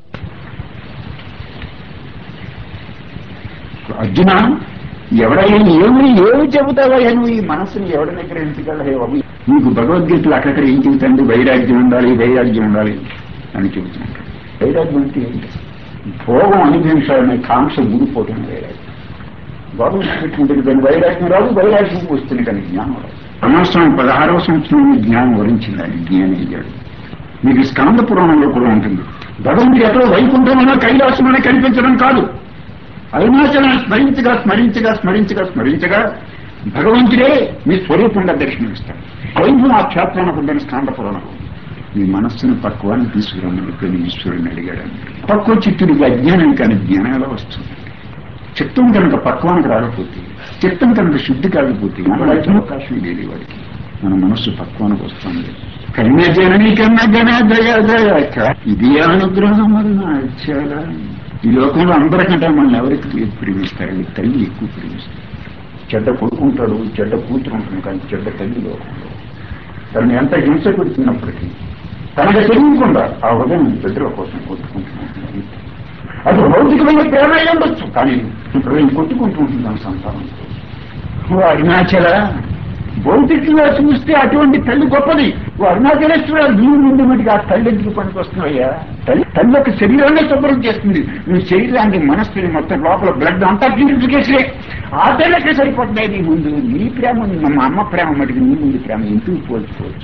అర్జున ఎవడైనా ఏమి ఏమి చెబుతావా నువ్వు ఈ మనస్సుని ఎవరి దగ్గర ఎంచుకోలేవు నీకు భగవద్గీతలు అక్కడక్కడ ఏం చెబుతాండి వైరాగ్యం ఉండాలి వైరాగ్యం ఉండాలి అని చెబుతుంటాడు వైరాగ్యం అంటే ఏంటి భోగం అనుభవించాలనే కాంక్ష ఊడిపోవటం వైరాగ్యం బాబు పెట్టుకుంటే దాని వైరాగ్యం రాదు వైరాగ్యం వస్తుంది కానీ జ్ఞానం రాదు అనవసరం పదహారవ సంవత్సరంలో జ్ఞానం వరించింది ఆయన జ్ఞానం అయ్యాడు మీకు స్కంద పురాణంలో కూడా ఉంటుంది భగవంతుడు ఎక్కడో వైకుంఠమైనా కైలాసమైనా కనిపించడం కాదు అరుణాచలం స్మరించగా స్మరించగా స్మరించగా స్మరించగా భగవంతుడే మీ స్వరూపంగా దర్శనమిస్తాడు వైభవం ఆ క్షేత్రానికి ఉందని స్కాండ పురాణం మీ మనస్సును పక్వాన్ని తీసుకురమ్మని చెప్పి ఈశ్వరుని అడిగాడు పక్వ చిత్తుడికి అజ్ఞానం కానీ జ్ఞానం ఎలా వస్తుంది చిత్తం కనుక పక్వానికి రాకపోతే చిత్తం కనుక శుద్ధి కాకపోతే మనకి అవకాశం లేదు వాడికి మన మనస్సు పక్వానికి వస్తుంది కన్య జనని కన్నా గణ దయ దయ ఇది అనుగ్రహం వలన చాలా ఈ లోకంలో అందరికంటే మనల్ని ఎవరికి ప్రేమిస్తారు తల్లి ఎక్కువ ప్రేమిస్తారు చెడ్డ కొడుకుంటాడు చెడ్డ కూతురు ఉంటుంది కానీ చెడ్డ తల్లి లోకంలో తనని ఎంత హింస పెడుతున్నప్పటికీ తనకు తెలియకుండా ఆ హృదయం బిడ్డల కోసం కొట్టుకుంటున్నాడు అది భౌతికమైన ప్రేమ అయి ఉండొచ్చు కానీ హృదయం కొట్టుకుంటూ ఉంటుంది దాని సంతానంతో ఓ అరుణాచల భౌతికంగా చూస్తే అటువంటి తల్లి గొప్పది ఓ అరుణాచలేశ్వర నీవు ముందు మటుకు ఆ తల్లి ఎందుకు పనికి వస్తున్నాయ్యా తల్లి తల్లి యొక్క శరీరాన్ని శుభ్రం చేస్తుంది నువ్వు శరీరాన్ని మనస్సుని మొత్తం లోపల బ్లడ్ అంతా ప్యూరిఫికేషనే ఆ తల్లికి సరిపోతున్నాయి నీ ముందు నీ ప్రేమ ఉంది. మా అమ్మ ప్రేమ మటుకు నీ ముందు ప్రేమ ఎందుకు పోల్చుకోవచ్చు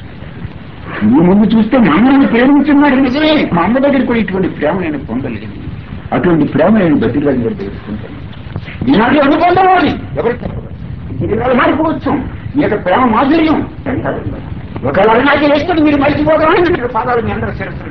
నీ ముందు చూస్తే మా అమ్మని ప్రేమించున్నాడు నిజమే మా అమ్మ దగ్గర కూడా ఇటువంటి ప్రేమ నేను పొందలేదు అటువంటి ప్రేమ నేను బతిరాజు గారి దగ్గర పొందాను ఈనాడు అనుబంధం అది ఎవరికి చెప్పదు ఇది మారిపోవచ్చు మీ యొక్క ప్రేమ మాధుర్యం ఒకవేళ అరుణాచల్ వేసుకొని మీరు మర్చిపోగలని మీరు పాదాలు మీ అందరూ శిరస్సు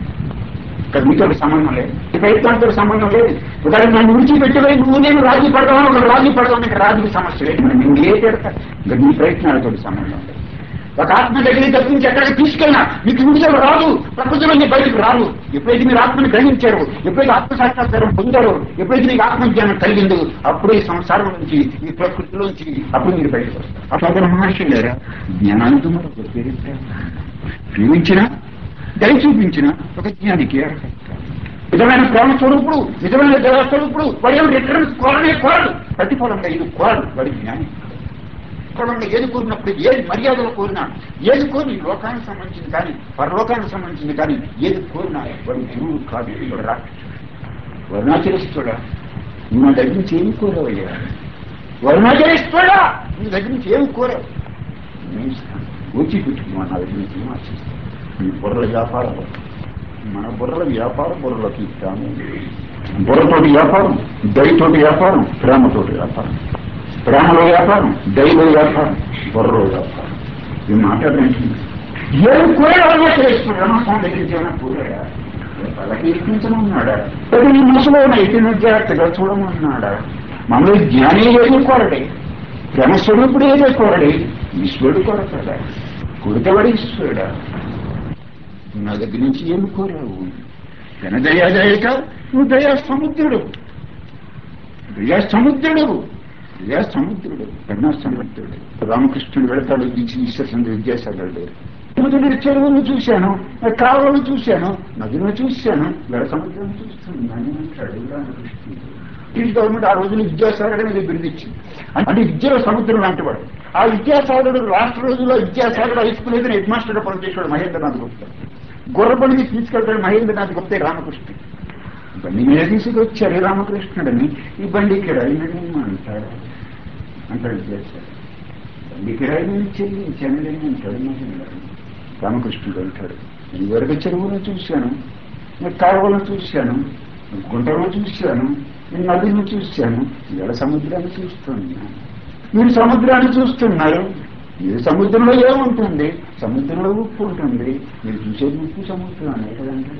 ఇక్కడ మీతో సంబంధం లేదు ఈ ప్రయత్నాలతో సంబంధం లేదు ఒకవేళ నన్ను విడిచిపెట్టుకొని నువ్వు నేను రాజీ పడదామని ఒక రాజీ పడదామని ఇక్కడ రాజీ సమస్య లేదు మనం ఇంకే పెడతా ఇంకా నీ ప్రయత్నాలతో సంబంధం లేదు ఒక ఆత్మ దగ్గర తప్పించి ఎక్కడికి తీసుకెళ్ళినా మీకు విడుదల రాదు ప్రపంచంలో నీ బయటకు రాదు ఎప్పుడైతే మీరు ఆత్మని గ్రహించారు ఎప్పుడైతే ఆత్మ సాక్షాత్కారం పొందారో ఎప్పుడైతే నీకు ఆత్మజ్ఞానం కలిగిందో అప్పుడే ఈ సంసారం నుంచి ఈ ప్రకృతిలోంచి అప్పుడు మీరు బయటకు వస్తారు అప్పుడు మహర్షి లేరా జ్ఞానానికి మరొక పేరు ప్రేమ. ప్రేమించినా దయ చూపించిన ఒక జ్ఞానికి అర్హత. నిజమైన ప్రేమ స్వరూపుడు నిజమైన దేవ స్వరూపుడు వాడు ఏమి రిటర్న్స్ కోరనే కోరడు ప్రతిఫలంగా ఇది కోరడు వాడి జ్ఞాని ప్రతిఫలంగా ఏది కోరినప్పుడు ఏది మర్యాదలు కోరినా ఏది కోరి లోకానికి సంబంధించింది కానీ పరలోకానికి సంబంధించింది కానీ ఏది కోరినా వాడు గురువు కాదు వాడు రాక్షసుడు వరుణాచరిస్తుడా నువ్వు నా దగ్గర నుంచి ఏమి కోరవయ్యా వరుణాచరిస్తుడా నీ దగ్గర నుంచి ఏమి కోరావు నేను ఇస్తాను. వచ్చి పెట్టుకున్నాను నా దగ్గర నుంచి ఏం ఆశిస్తాను ఈ బుర్రల వ్యాపారం మన బుర్రల వ్యాపార బుర్రలకి ఇస్తాము బుర్రతోటి వ్యాపారం దయతోటి వ్యాపారం ప్రేమతోటి వ్యాపారం ప్రేమలో వ్యాపారం దయలో వ్యాపారం బుర్రలో వ్యాపారం ఇది మాట్లాడడానికి ఏం కూరగా చేస్తున్నాడు దగ్గర ఏమైనా కూరగా వాళ్ళకి ఇప్పించమన్నాడా అది నీ మనసులో ఉన్న ఇటు జాగ్రత్తగా చూడమన్నాడా మనలో జ్ఞానే ఏది కోరడే ప్రేమస్వరూపుడు ఏదే కోరడే ఈశ్వరుడు కొరకడా కొడుకవాడు ఈశ్వరుడా నా దగ్గర నుంచి ఏమి కోరావు జన దయాదాయక నువ్వు దయా సముద్రుడు దయా సముద్రుడు దయా సముద్రుడు కరుణా సముద్రుడు రామకృష్ణుడు వెళతాడు ఈశ్వర విద్యాసాగర్ సముద్రుడి చెరువును చూశాను కాలువను చూశాను నదులను చూశాను వెడ సముద్రం చూస్తున్నాను అంటాడు రామకృష్ణుడు బ్రిటిష్ గవర్నమెంట్ ఆ రోజున విద్యాసాగర్ అనేది బిరుదిచ్చింది అంటే విద్యలో సముద్రం లాంటివాడు ఆ విద్యాసాగరుడు రాష్ట్ర రోజుల్లో విద్యాసాగర్ హై స్కూల్ అయితే హెడ్ మాస్టర్ పనిచేసాడు మహేంద్రనాథ్ గుప్తా గుర్రపడి మీద తీసుకెళ్తాడు మహేంద్రనాథ్ గుప్తే రామకృష్ణుడు బండి మీద తీసుకొచ్చారు రామకృష్ణుడని ఈ బండి కిరాయి అంటాడు అంటాడు విద్యాసాగర్ బండి కిరాయి నేను చెల్లించాను అంటాడు మహేంద్రనాథ్ రామకృష్ణుడు అంటాడు ఈ వరకు చెరువును చూశాను కాలువలను చూశాను గుంటలను చూశాను నేను నదిని చూశాను ఇవాళ సముద్రాన్ని చూస్తున్నాను మీరు సముద్రాన్ని చూస్తున్నారు మీరు సముద్రంలో ఏముంటుంది సముద్రంలో ఉప్పు ఉంటుంది మీరు చూసేది ఉప్పు సముద్రాన్ని కదంటే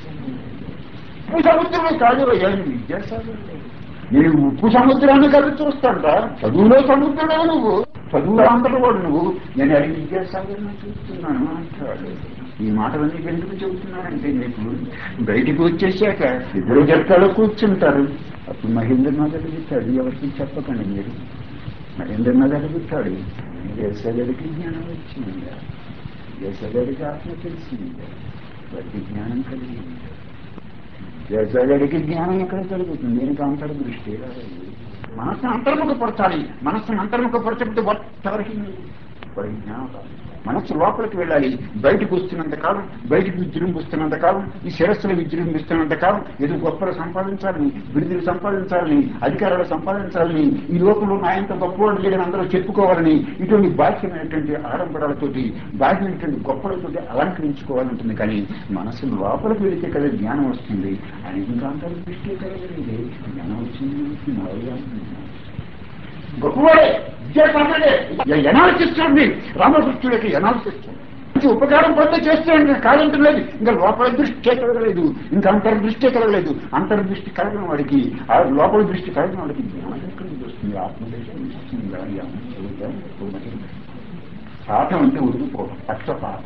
ఉప్పు సముద్రమే కాదు అయ్యా నువ్వు విద్యాసాగర్ నేను ఉప్పు సముద్రాన్ని కలిసి చూస్తాంట చదువులో సముద్రుడు నువ్వు చదువులో అంతటి వాడు నువ్వు నేను అది విద్యాసాగర్ని చూస్తున్నాను అంటాడు ఈ మాటలన్నీ ఎందుకు చెబుతున్నానంటే మీకు బయటికి వచ్చేసాక ఇద్దరు జట్కాలో కూర్చుంటారు అప్పుడు మహేంద్రనాథ్ అడుగుతాడు ఎవరికి చెప్పకండి మీరు మహేంద్రనాథ్ అడుగుతాడు దేశగడికి జ్ఞానం వచ్చిందా దేశగడికి ఆత్మ తెలిసిందా వారికి జ్ఞానం కలిగింది దేశగడికి జ్ఞానం ఎక్కడ కలుగుతుంది దీనికి అంతర్దృష్టి రాదు మనస్సును అంతర్ముఖపరచాలి మనస్సును అంతర్ముఖపరచకపోతే ఎవరికి వాడికి జ్ఞానం రాదు మనస్సు లోపలికి వెళ్ళాలి బయటకు వస్తున్నంత కాలం బయటకు విజృంభిస్తున్నంత కాలం ఈ శిరస్సులు విజృంభిస్తున్నంత కాలం ఏదో గొప్పలు సంపాదించాలని విడుదల సంపాదించాలని అధికారాలు సంపాదించాలని ఈ లోకంలో నాయంత గొప్పవాడు లేదని అందరూ చెప్పుకోవాలని ఇటువంటి బాహ్యమైనటువంటి ఆడంబరాలతోటి బాహ్యమైనటువంటి గొప్పలతోటి అలంకరించుకోవాలంటుంది కానీ మనసు లోపలికి వెళితే కదా జ్ఞానం వస్తుంది అని ఇంకా అంతర్దృష్టి కలగలిగే జ్ఞానం వచ్చింది మామూలుగా గొప్పవాడే విద్యాసామడే ఎనాలిసిస్ చూడండి రామకృష్ణుడికి ఎనాలిసిస్ చూడండి ఉపకారం పొందే చేస్తాడు కాదంటలేదు ఇంకా లోపల దృష్టి కలగలేదు ఇంకా అంతర్దృష్టి కలగలేదు అంతర్దృష్టి కలగని వాడికి ఆ లోపల దృష్టి కలగని వాడికి జ్ఞానం ఎక్కడి నుంచి వస్తుంది ఆత్మదేశం వస్తుంది గాయం, చదువుతాం, పూర్ణం. పాఠం అంటే ఉరిగిపోవడం పక్షపాతం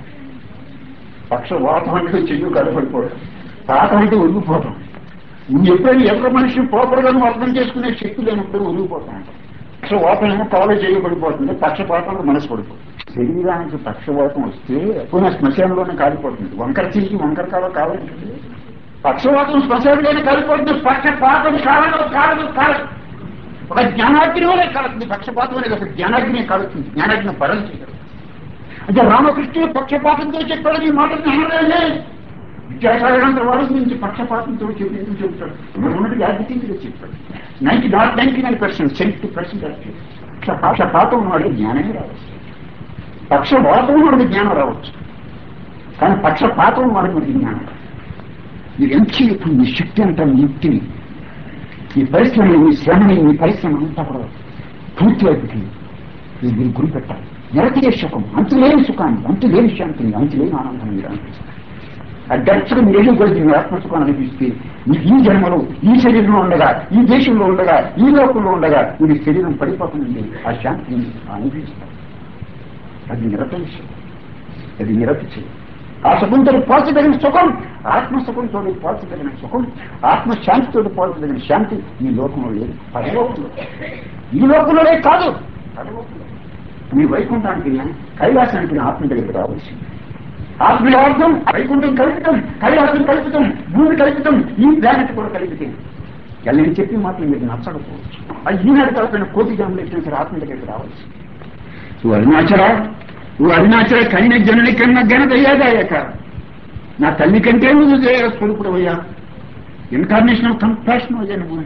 పక్షవాతం అంటే చెయ్యి కడపడిపోవడం పాఠం అంటే ఉరిగిపోవడం నువ్వు ఎప్పుడైనా ఎవరి మనిషి పోపడలను అర్థం చేసుకునే శక్తి లేనప్పుడు ఉరిగిపోతాం పక్షవాతం ఏమో కాలు చేయబడిపోతుంది పక్షపాతంలో మనసు పడిపోతుంది శరీరానికి పక్షవాతం వస్తే పునః శ్మశానంలోనే కాలిపోతుంది వంకర చెయ్యి వంకర కాలం కావాలంటే పక్షవాతం శ్మశానంలోనే కాలిపోతుంది పక్షపాతం కాలదు కాలదు కాలదు ఒక జ్ఞానాగ్ని వల్లే కాలుతుంది పక్షపాతం అనేది ఒక జ్ఞానాగ్ని కాలుతుంది జ్ఞానాగ్ని పరం చేయగలదు అంటే రామకృష్ణుడు పక్షపాతంతో చెప్పాడు ఈ మాట జ్ఞానమే విద్యాసాగరంత వాడు నుంచి పక్షపాతంతో చెప్పి ఎందుకు చెప్తాడు ఉన్నది యాజిటీగా చెప్పాడు ninety not ninety nine percent seventy percent పక్షపాతం ఉన్నవాడు జ్ఞానమే రావచ్చు పక్షపాతం ఉన్నవాడికి జ్ఞానం రావచ్చు కానీ పక్షపాతం ఉన్నవాడికి మనకి జ్ఞానం రాదు మీరు ఎంత చేయకుండా మీ శక్తి అంతా మీ యుక్తిని ఈ పరిశ్రమని మీ శ్రమని మీ పరిశ్రమ అంతా కూడా పూర్తిగా పెట్టింది ఇది మీరు గురి పెట్టాలి నిరతీయ సుఖం అంతులేని సుఖాన్ని అంతులేని శాంతిని అంతులేని ఆనందం మీరు అనిపిస్తారు ఆ డెప్స్గా మీరేదో కొలిచి మీ ఆత్మసుఖం అనిపిస్తే మీకు ఈ జన్మలో ఈ శరీరంలో ఉండగా ఈ దేశంలో ఉండగా ఈ లోకంలో ఉండగా ఇది శరీరం పడిపోతుంది ఆ శాంతిని అనిపిస్తారు అది నిరతీయ సుఖం అది నిరతి ఆ సుఖంతో పోల్చదగిన సుఖం ఆత్మ సుఖంతో పోల్చదగిన సుఖం ఆత్మ శాంతితో పోల్చదగిన శాంతి ఈ లోకంలో లేదు పరలోకంలో ఈ లోకంలో లేదు కాదు పరలోకంలో మీ వైకుంఠానికి కైలాసానికి ఆత్మ దగ్గరికి రావాల్సింది ఆత్మీయార్థం వైకుంఠం కలుపుతాం కైలాసం కలుపుతాం భూమి కలుపుతాం ఈ ప్లానెట్ కూడా కలిపితే ఇలా నేను చెప్పి మాత్రం మీకు నచ్చకపోవచ్చు అది ఈనాడు కలిపిన కోటి జాములు ఎట్టిన సరే ఆత్మ దగ్గరికి రావాల్సి నువ్వు అరుణాచల నువ్వు అరుణాచల కన్య జనుని కన్నా ఘనతయ్యాదాయక నా తల్లి కంటే నువ్వు స్వరూపుడు అయ్యా ఇన్కార్నేషన్ ఆఫ్ కంపాషన్ అయ్యా నువ్వు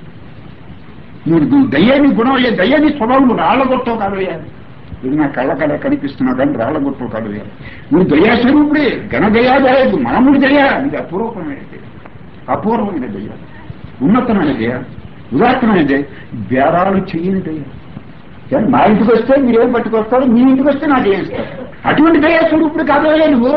నువ్వు దయ్యాన్ని గుణం అయ్యా దయ్యాన్ని స్వభావం రాళ్ళగొట్టవు కాదయ్యా ఇది నా కళ్ళ కళ కనిపిస్తున్నా కానీ రాళ్ళగొట్టవు కాదయ్యా నువ్వు దయా స్వరూపుడే ఘన దయాదాయకు మనముడు దయ ఇది అపూర్వమైన దయ అపూర్వమైన దయ ఉన్నతమైన దయ ఉదాత్తమైన దయ బేరాలు చెయ్యని దయ కానీ మా ఇంటికి వస్తే మీరేం పట్టుకొస్తారు మీ ఇంటికి వస్తే నాకు చేస్తారు అటువంటి దయా స్వరూపుడు కాదయ్యా నువ్వు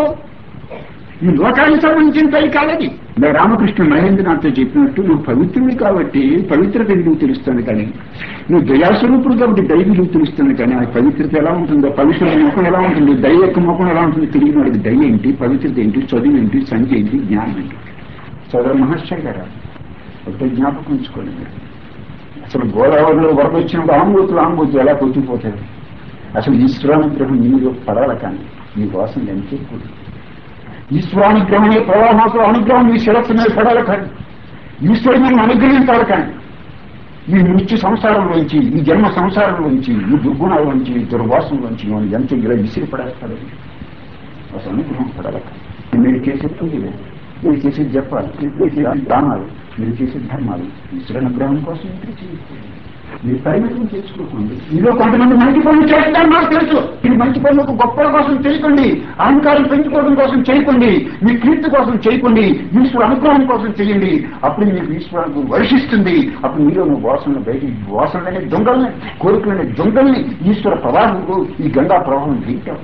ఈ లోకానికి సంబంధించిన దయ కాదది నేను రామకృష్ణ మహేంద్రనాథ్తో చెప్పినట్టు నువ్వు పవిత్రుడి కాబట్టి పవిత్రత విలువ తెలుస్తుంది కానీ నువ్వు దయాస్వరూపుడు కాబట్టి దయ విలువ తెలుస్తుంది కానీ ఆ పవిత్రత ఎలా ఉంటుందో పవిత్ర ముఖం ఎలా ఉంటుంది దయ యొక్క ముఖం ఎలా ఉంటుంది తెలియని వాడికి దయ ఏంటి పవిత్రత ఏంటి చదువు ఏంటి సంఖ్య ఏంటి జ్ఞానం ఏంటి చదువు మహర్షి గారు ఒకటే జ్ఞాపకం ఉంచుకోండి మీరు అసలు గోదావరిలో వరద వచ్చినప్పుడు ఆంబోతులు ఆంబోతులు ఎలా కొట్టిపోతాయి అసలు ఈశ్వరానుగ్రహం నీలో పడాలి కానీ నీ కోసం ఎంత ఎక్కువ ఈశ్వరానుగ్రహమే ప్రవాహాసుల అనుగ్రహం మీ శిరస్సు మీద పడాలి కానీ ఈశ్వరుడు మనం అనుగ్రహించాలి కానీ ఈ మృత్యు సంసారంలోంచి ఈ జన్మ సంసారంలోంచి ఈ దుర్గుణాల్లోంచి ఈ దుర్వాసంలోంచి మనం ఎంత ఇలా విసిరి పడేస్తాడు అసలు అనుగ్రహం పడాలి కానీ మీరు చేసే పూజలు మీరు చేసే జపాలు మీరు చేసే దానాలు మీరు చేసే ధర్మాలు ఈశ్వర అనుగ్రహం కోసం మీరు చేయాలి మీరు పరిమితం చేసుకోకండి మీలో కొంతమంది మంచి పనులు చేస్తారు నాకు తెలుసు ఇది మంచి పనులకు గొప్పల కోసం చేయకండి అహంకారం పెంచుకోవడం కోసం చేయకండి మీ కీర్తి కోసం చేయకండి ఈశ్వర అనుగ్రహం కోసం చేయండి అప్పుడు మీకు ఈశ్వరానికి వర్షిస్తుంది అప్పుడు మీలో నువ్వు వాసనలు బయట వాసనలనే దొంగల్ని కోరికలనే దొంగల్ని ఈశ్వర ప్రవాహంకు ఈ గంగా ప్రవాహం దీంట్లో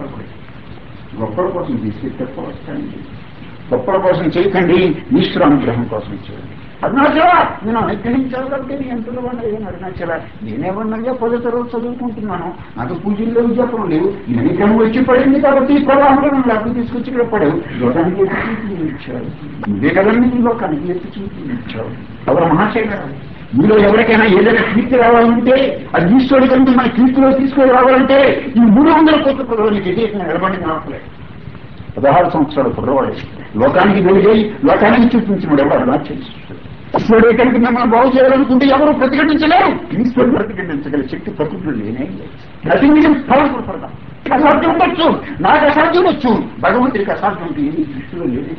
గొప్పల కోసం చేస్తే తక్కువ వస్తాయండి గొప్పల కోసం చేయకండి ఈశ్వర అనుగ్రహం కోసం చేయండి అరుణాచల నేను అనుగ్రహించాలి కాబట్టి నేను ఎంత అడిగాను అరుణాచల నేనేమన్నాగా పదో తరగతి చదువుకుంటున్నాను నాకు పూజలు లేవు జపం లేవు ఈ అనుగ్రహం వచ్చి పడింది కాబట్టి ఈ ప్రవాహంలో నన్ను లోపలికి తీసుకొచ్చి ఇక్కడ పడవు లోకానికి ఎత్తి చూపి ఇచ్చాడు ఇదే కదండి ఈ లోకానికి ఎత్తి చూపి ఇచ్చాడు ఎవరు మహాశైలారు మీలో ఎవరికైనా ఏదైనా కీర్తి రావాలంటే అది ఈశ్వరుడి కంటే మన కీర్తిలో తీసుకొని రావాలంటే ఈ మూడు వందల కోట్ల ప్రజలకి వ్యతిరేకంగా నిలబడి రావట్లేదు పదహారు సంవత్సరాలు కుర్రవాడు లోకానికి వెలిగేయి లోకానికి చూపించినాడు ఎవరు అలా చేస్తున్నాడు ఈశ్వరుడు కనుక మిమ్మల్ని బాగు చేయాలనుకుంటే ఎవరు ప్రతిఘటించలేరు ఈశ్వరుడు ప్రతిఘటించగల శక్తి ప్రకృతిలో లేనే లేదు నథింగ్ పవర్ఫుల్ ఫర్ అసాధ్యం ఉండొచ్చు నాకు అసాధ్యం వచ్చు భగవంతుడికి అసాధ్యం ఉంటుంది ఏది దృష్టిలో లేదు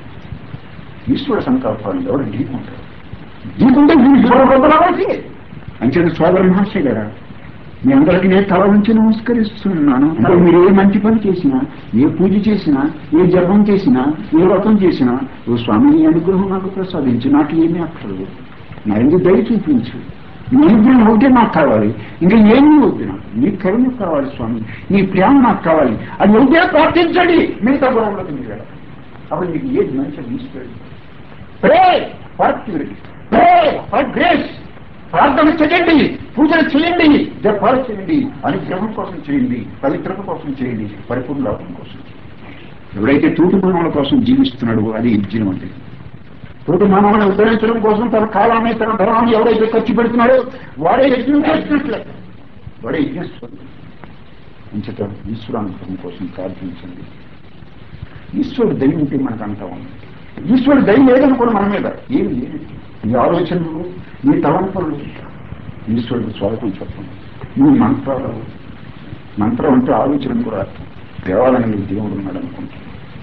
ఈశ్వర సంకల్పాన్ని ఎవరు ఢీకుంటారు ఢీకుంటే వీళ్ళు దూరబొద్దలవలసి అంచేత సోదర మహర్షి గారా మీ అందరికీ నేను తల ఉంచి నమస్కరిస్తున్నాను అంటే మీరు ఏ మంచి పని చేసినా ఏ పూజ చేసినా ఏ జపం చేసినా ఏ వ్రతం చేసినా ఓ స్వామి నీ అనుగ్రహం నాకు ప్రసాదించు నాకు ఏమీ అక్కర్లేదు నా ఎందుకు దయ చూపించు నీ అనుగ్రహం ఒకటే నాకు కావాలి ఇంకా ఏమీ వద్దు నాకు నీ కరుణ కావాలి స్వామి నీ ప్రేమ నాకు కావాలి అది ఒకటే ప్రార్థించండి మిగతా గొడవలకు మీరు వెళ్ళండి అప్పుడు మీకు ఏది మంచిగా తీసుకెళ్ళి pray for purity pray for grace ప్రార్థన చేయండి పూజలు చేయండి జపాలు చేయండి అనుగ్రహం కోసం చేయండి పవిత్రత కోసం చేయండి పరిపూర్ణ లాభం కోసం ఎవరైతే తూటి మానవుల కోసం జీవిస్తున్నాడో అది యజ్ఞం అంటే తోటి మానవుని ఉద్ధరించడం కోసం తన కాలాన్ని తన ధనాన్ని ఎవరైతే ఖర్చు పెడుతున్నాడో వాడే యజ్ఞం చేస్తున్నట్లే వాడే యజ్ఞేశ్వరుడు అంచేత ఈశ్వరానుగ్రహం కోసం ప్రార్థించండి ఈశ్వరుడు దయ ఉంటే మనకు అంతా ఉంది ఈశ్వరుడు దయ లేదనుకోండి మన మీద ఏమి లేదు ఈ ఆలోచనలు ఈ తలంపులు ఈశ్వరుడు స్వాగతం చెప్పండి ఈ మంత్రాలు మంత్రం అంటే ఆలోచన కూడా అర్థం దేవాలయంలో దేవుడు ఉన్నాడు అనుకుంటున్నాను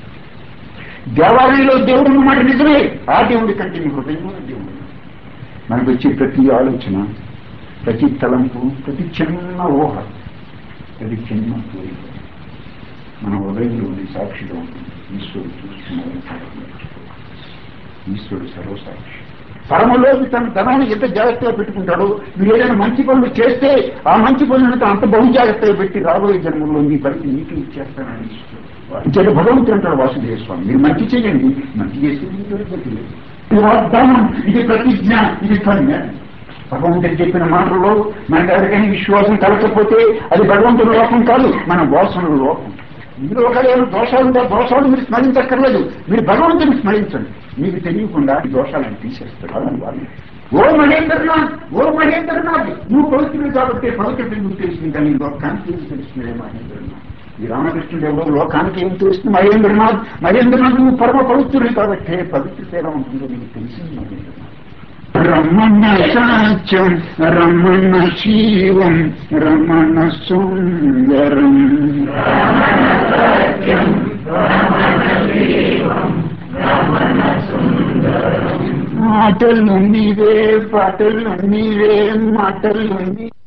దేవాలయంలో దేవుడు ఉన్నమాట నిజమే ఆ దేవుడి కంటే మీ హృదయంలో దేవుడు ఉన్నాడు. మనకు వచ్చే ప్రతి ఆలోచన ప్రతి తలంపు ప్రతి చిన్న ఊహ ప్రతి చిన్న కోరిక మన హృదయంలో ఉంది సాక్షిగా ఉంటుంది ఈశ్వరుడు చూస్తున్నాడు ఈశ్వరుడు సర్వసాక్షి పరమలోకి తన ధనాన్ని ఎంత జాగ్రత్తగా పెట్టుకుంటాడో మీరు ఏదైనా మంచి పనులు చేస్తే ఆ మంచి పనులను అంత బహు జాగ్రత్తగా పెట్టి రాబోయే జన్మలో మీ పనికి నీకు ఇచ్చేస్తానని ఇచ్చాడు భగవంతుడు అంటాడు వాసుదేవ స్వామి మీరు మంచి చేయండి మంచి చేస్తే మీకు దొరకదు ఇది వాగ్దానం ఇది ప్రతిజ్ఞ ఇది కన్య భగవంతుడు చెప్పిన మాటల్లో మనకి ఎవరికైనా విశ్వాసం కలగకపోతే అది భగవంతుడి లోపం కాదు మన వాసనల లోపం ఇందులో ఒకవేళ దోషాలు ఉంటే దోషాలు మీరు స్మరించక్కర్లేదు మీరు భగవంతుని స్మరించండి మీకు తెలియకుండా ఈ దోషాలను తీసేస్తారు అని వాళ్ళు ఓ మహేంద్రనాథ్ ఓ మహేంద్రనాథ్ నువ్వు పవిత్రుడు కాబట్టి పవిత్రుడు నువ్వు తెలిసింది కానీ లోకానికి ఏం తెలుస్తుంది మహేంద్రనాథ్ ఈ రామకృష్ణుడు ఎవరో లోకానికి ఏం తెలుస్తుంది మహేంద్రనాథ్ మహేంద్రనాథ్ నువ్వు పరమ పవిత్రుడు కాబట్టి పవిత్రత ఎలా ఉంటుందో నీకు తెలిసింది మహేంద్రనాథ్ రమణ సాత్యం రమణ శివం రమణ సుందరం మాటలు నీవే పాటలు నీవే మాటలు నీ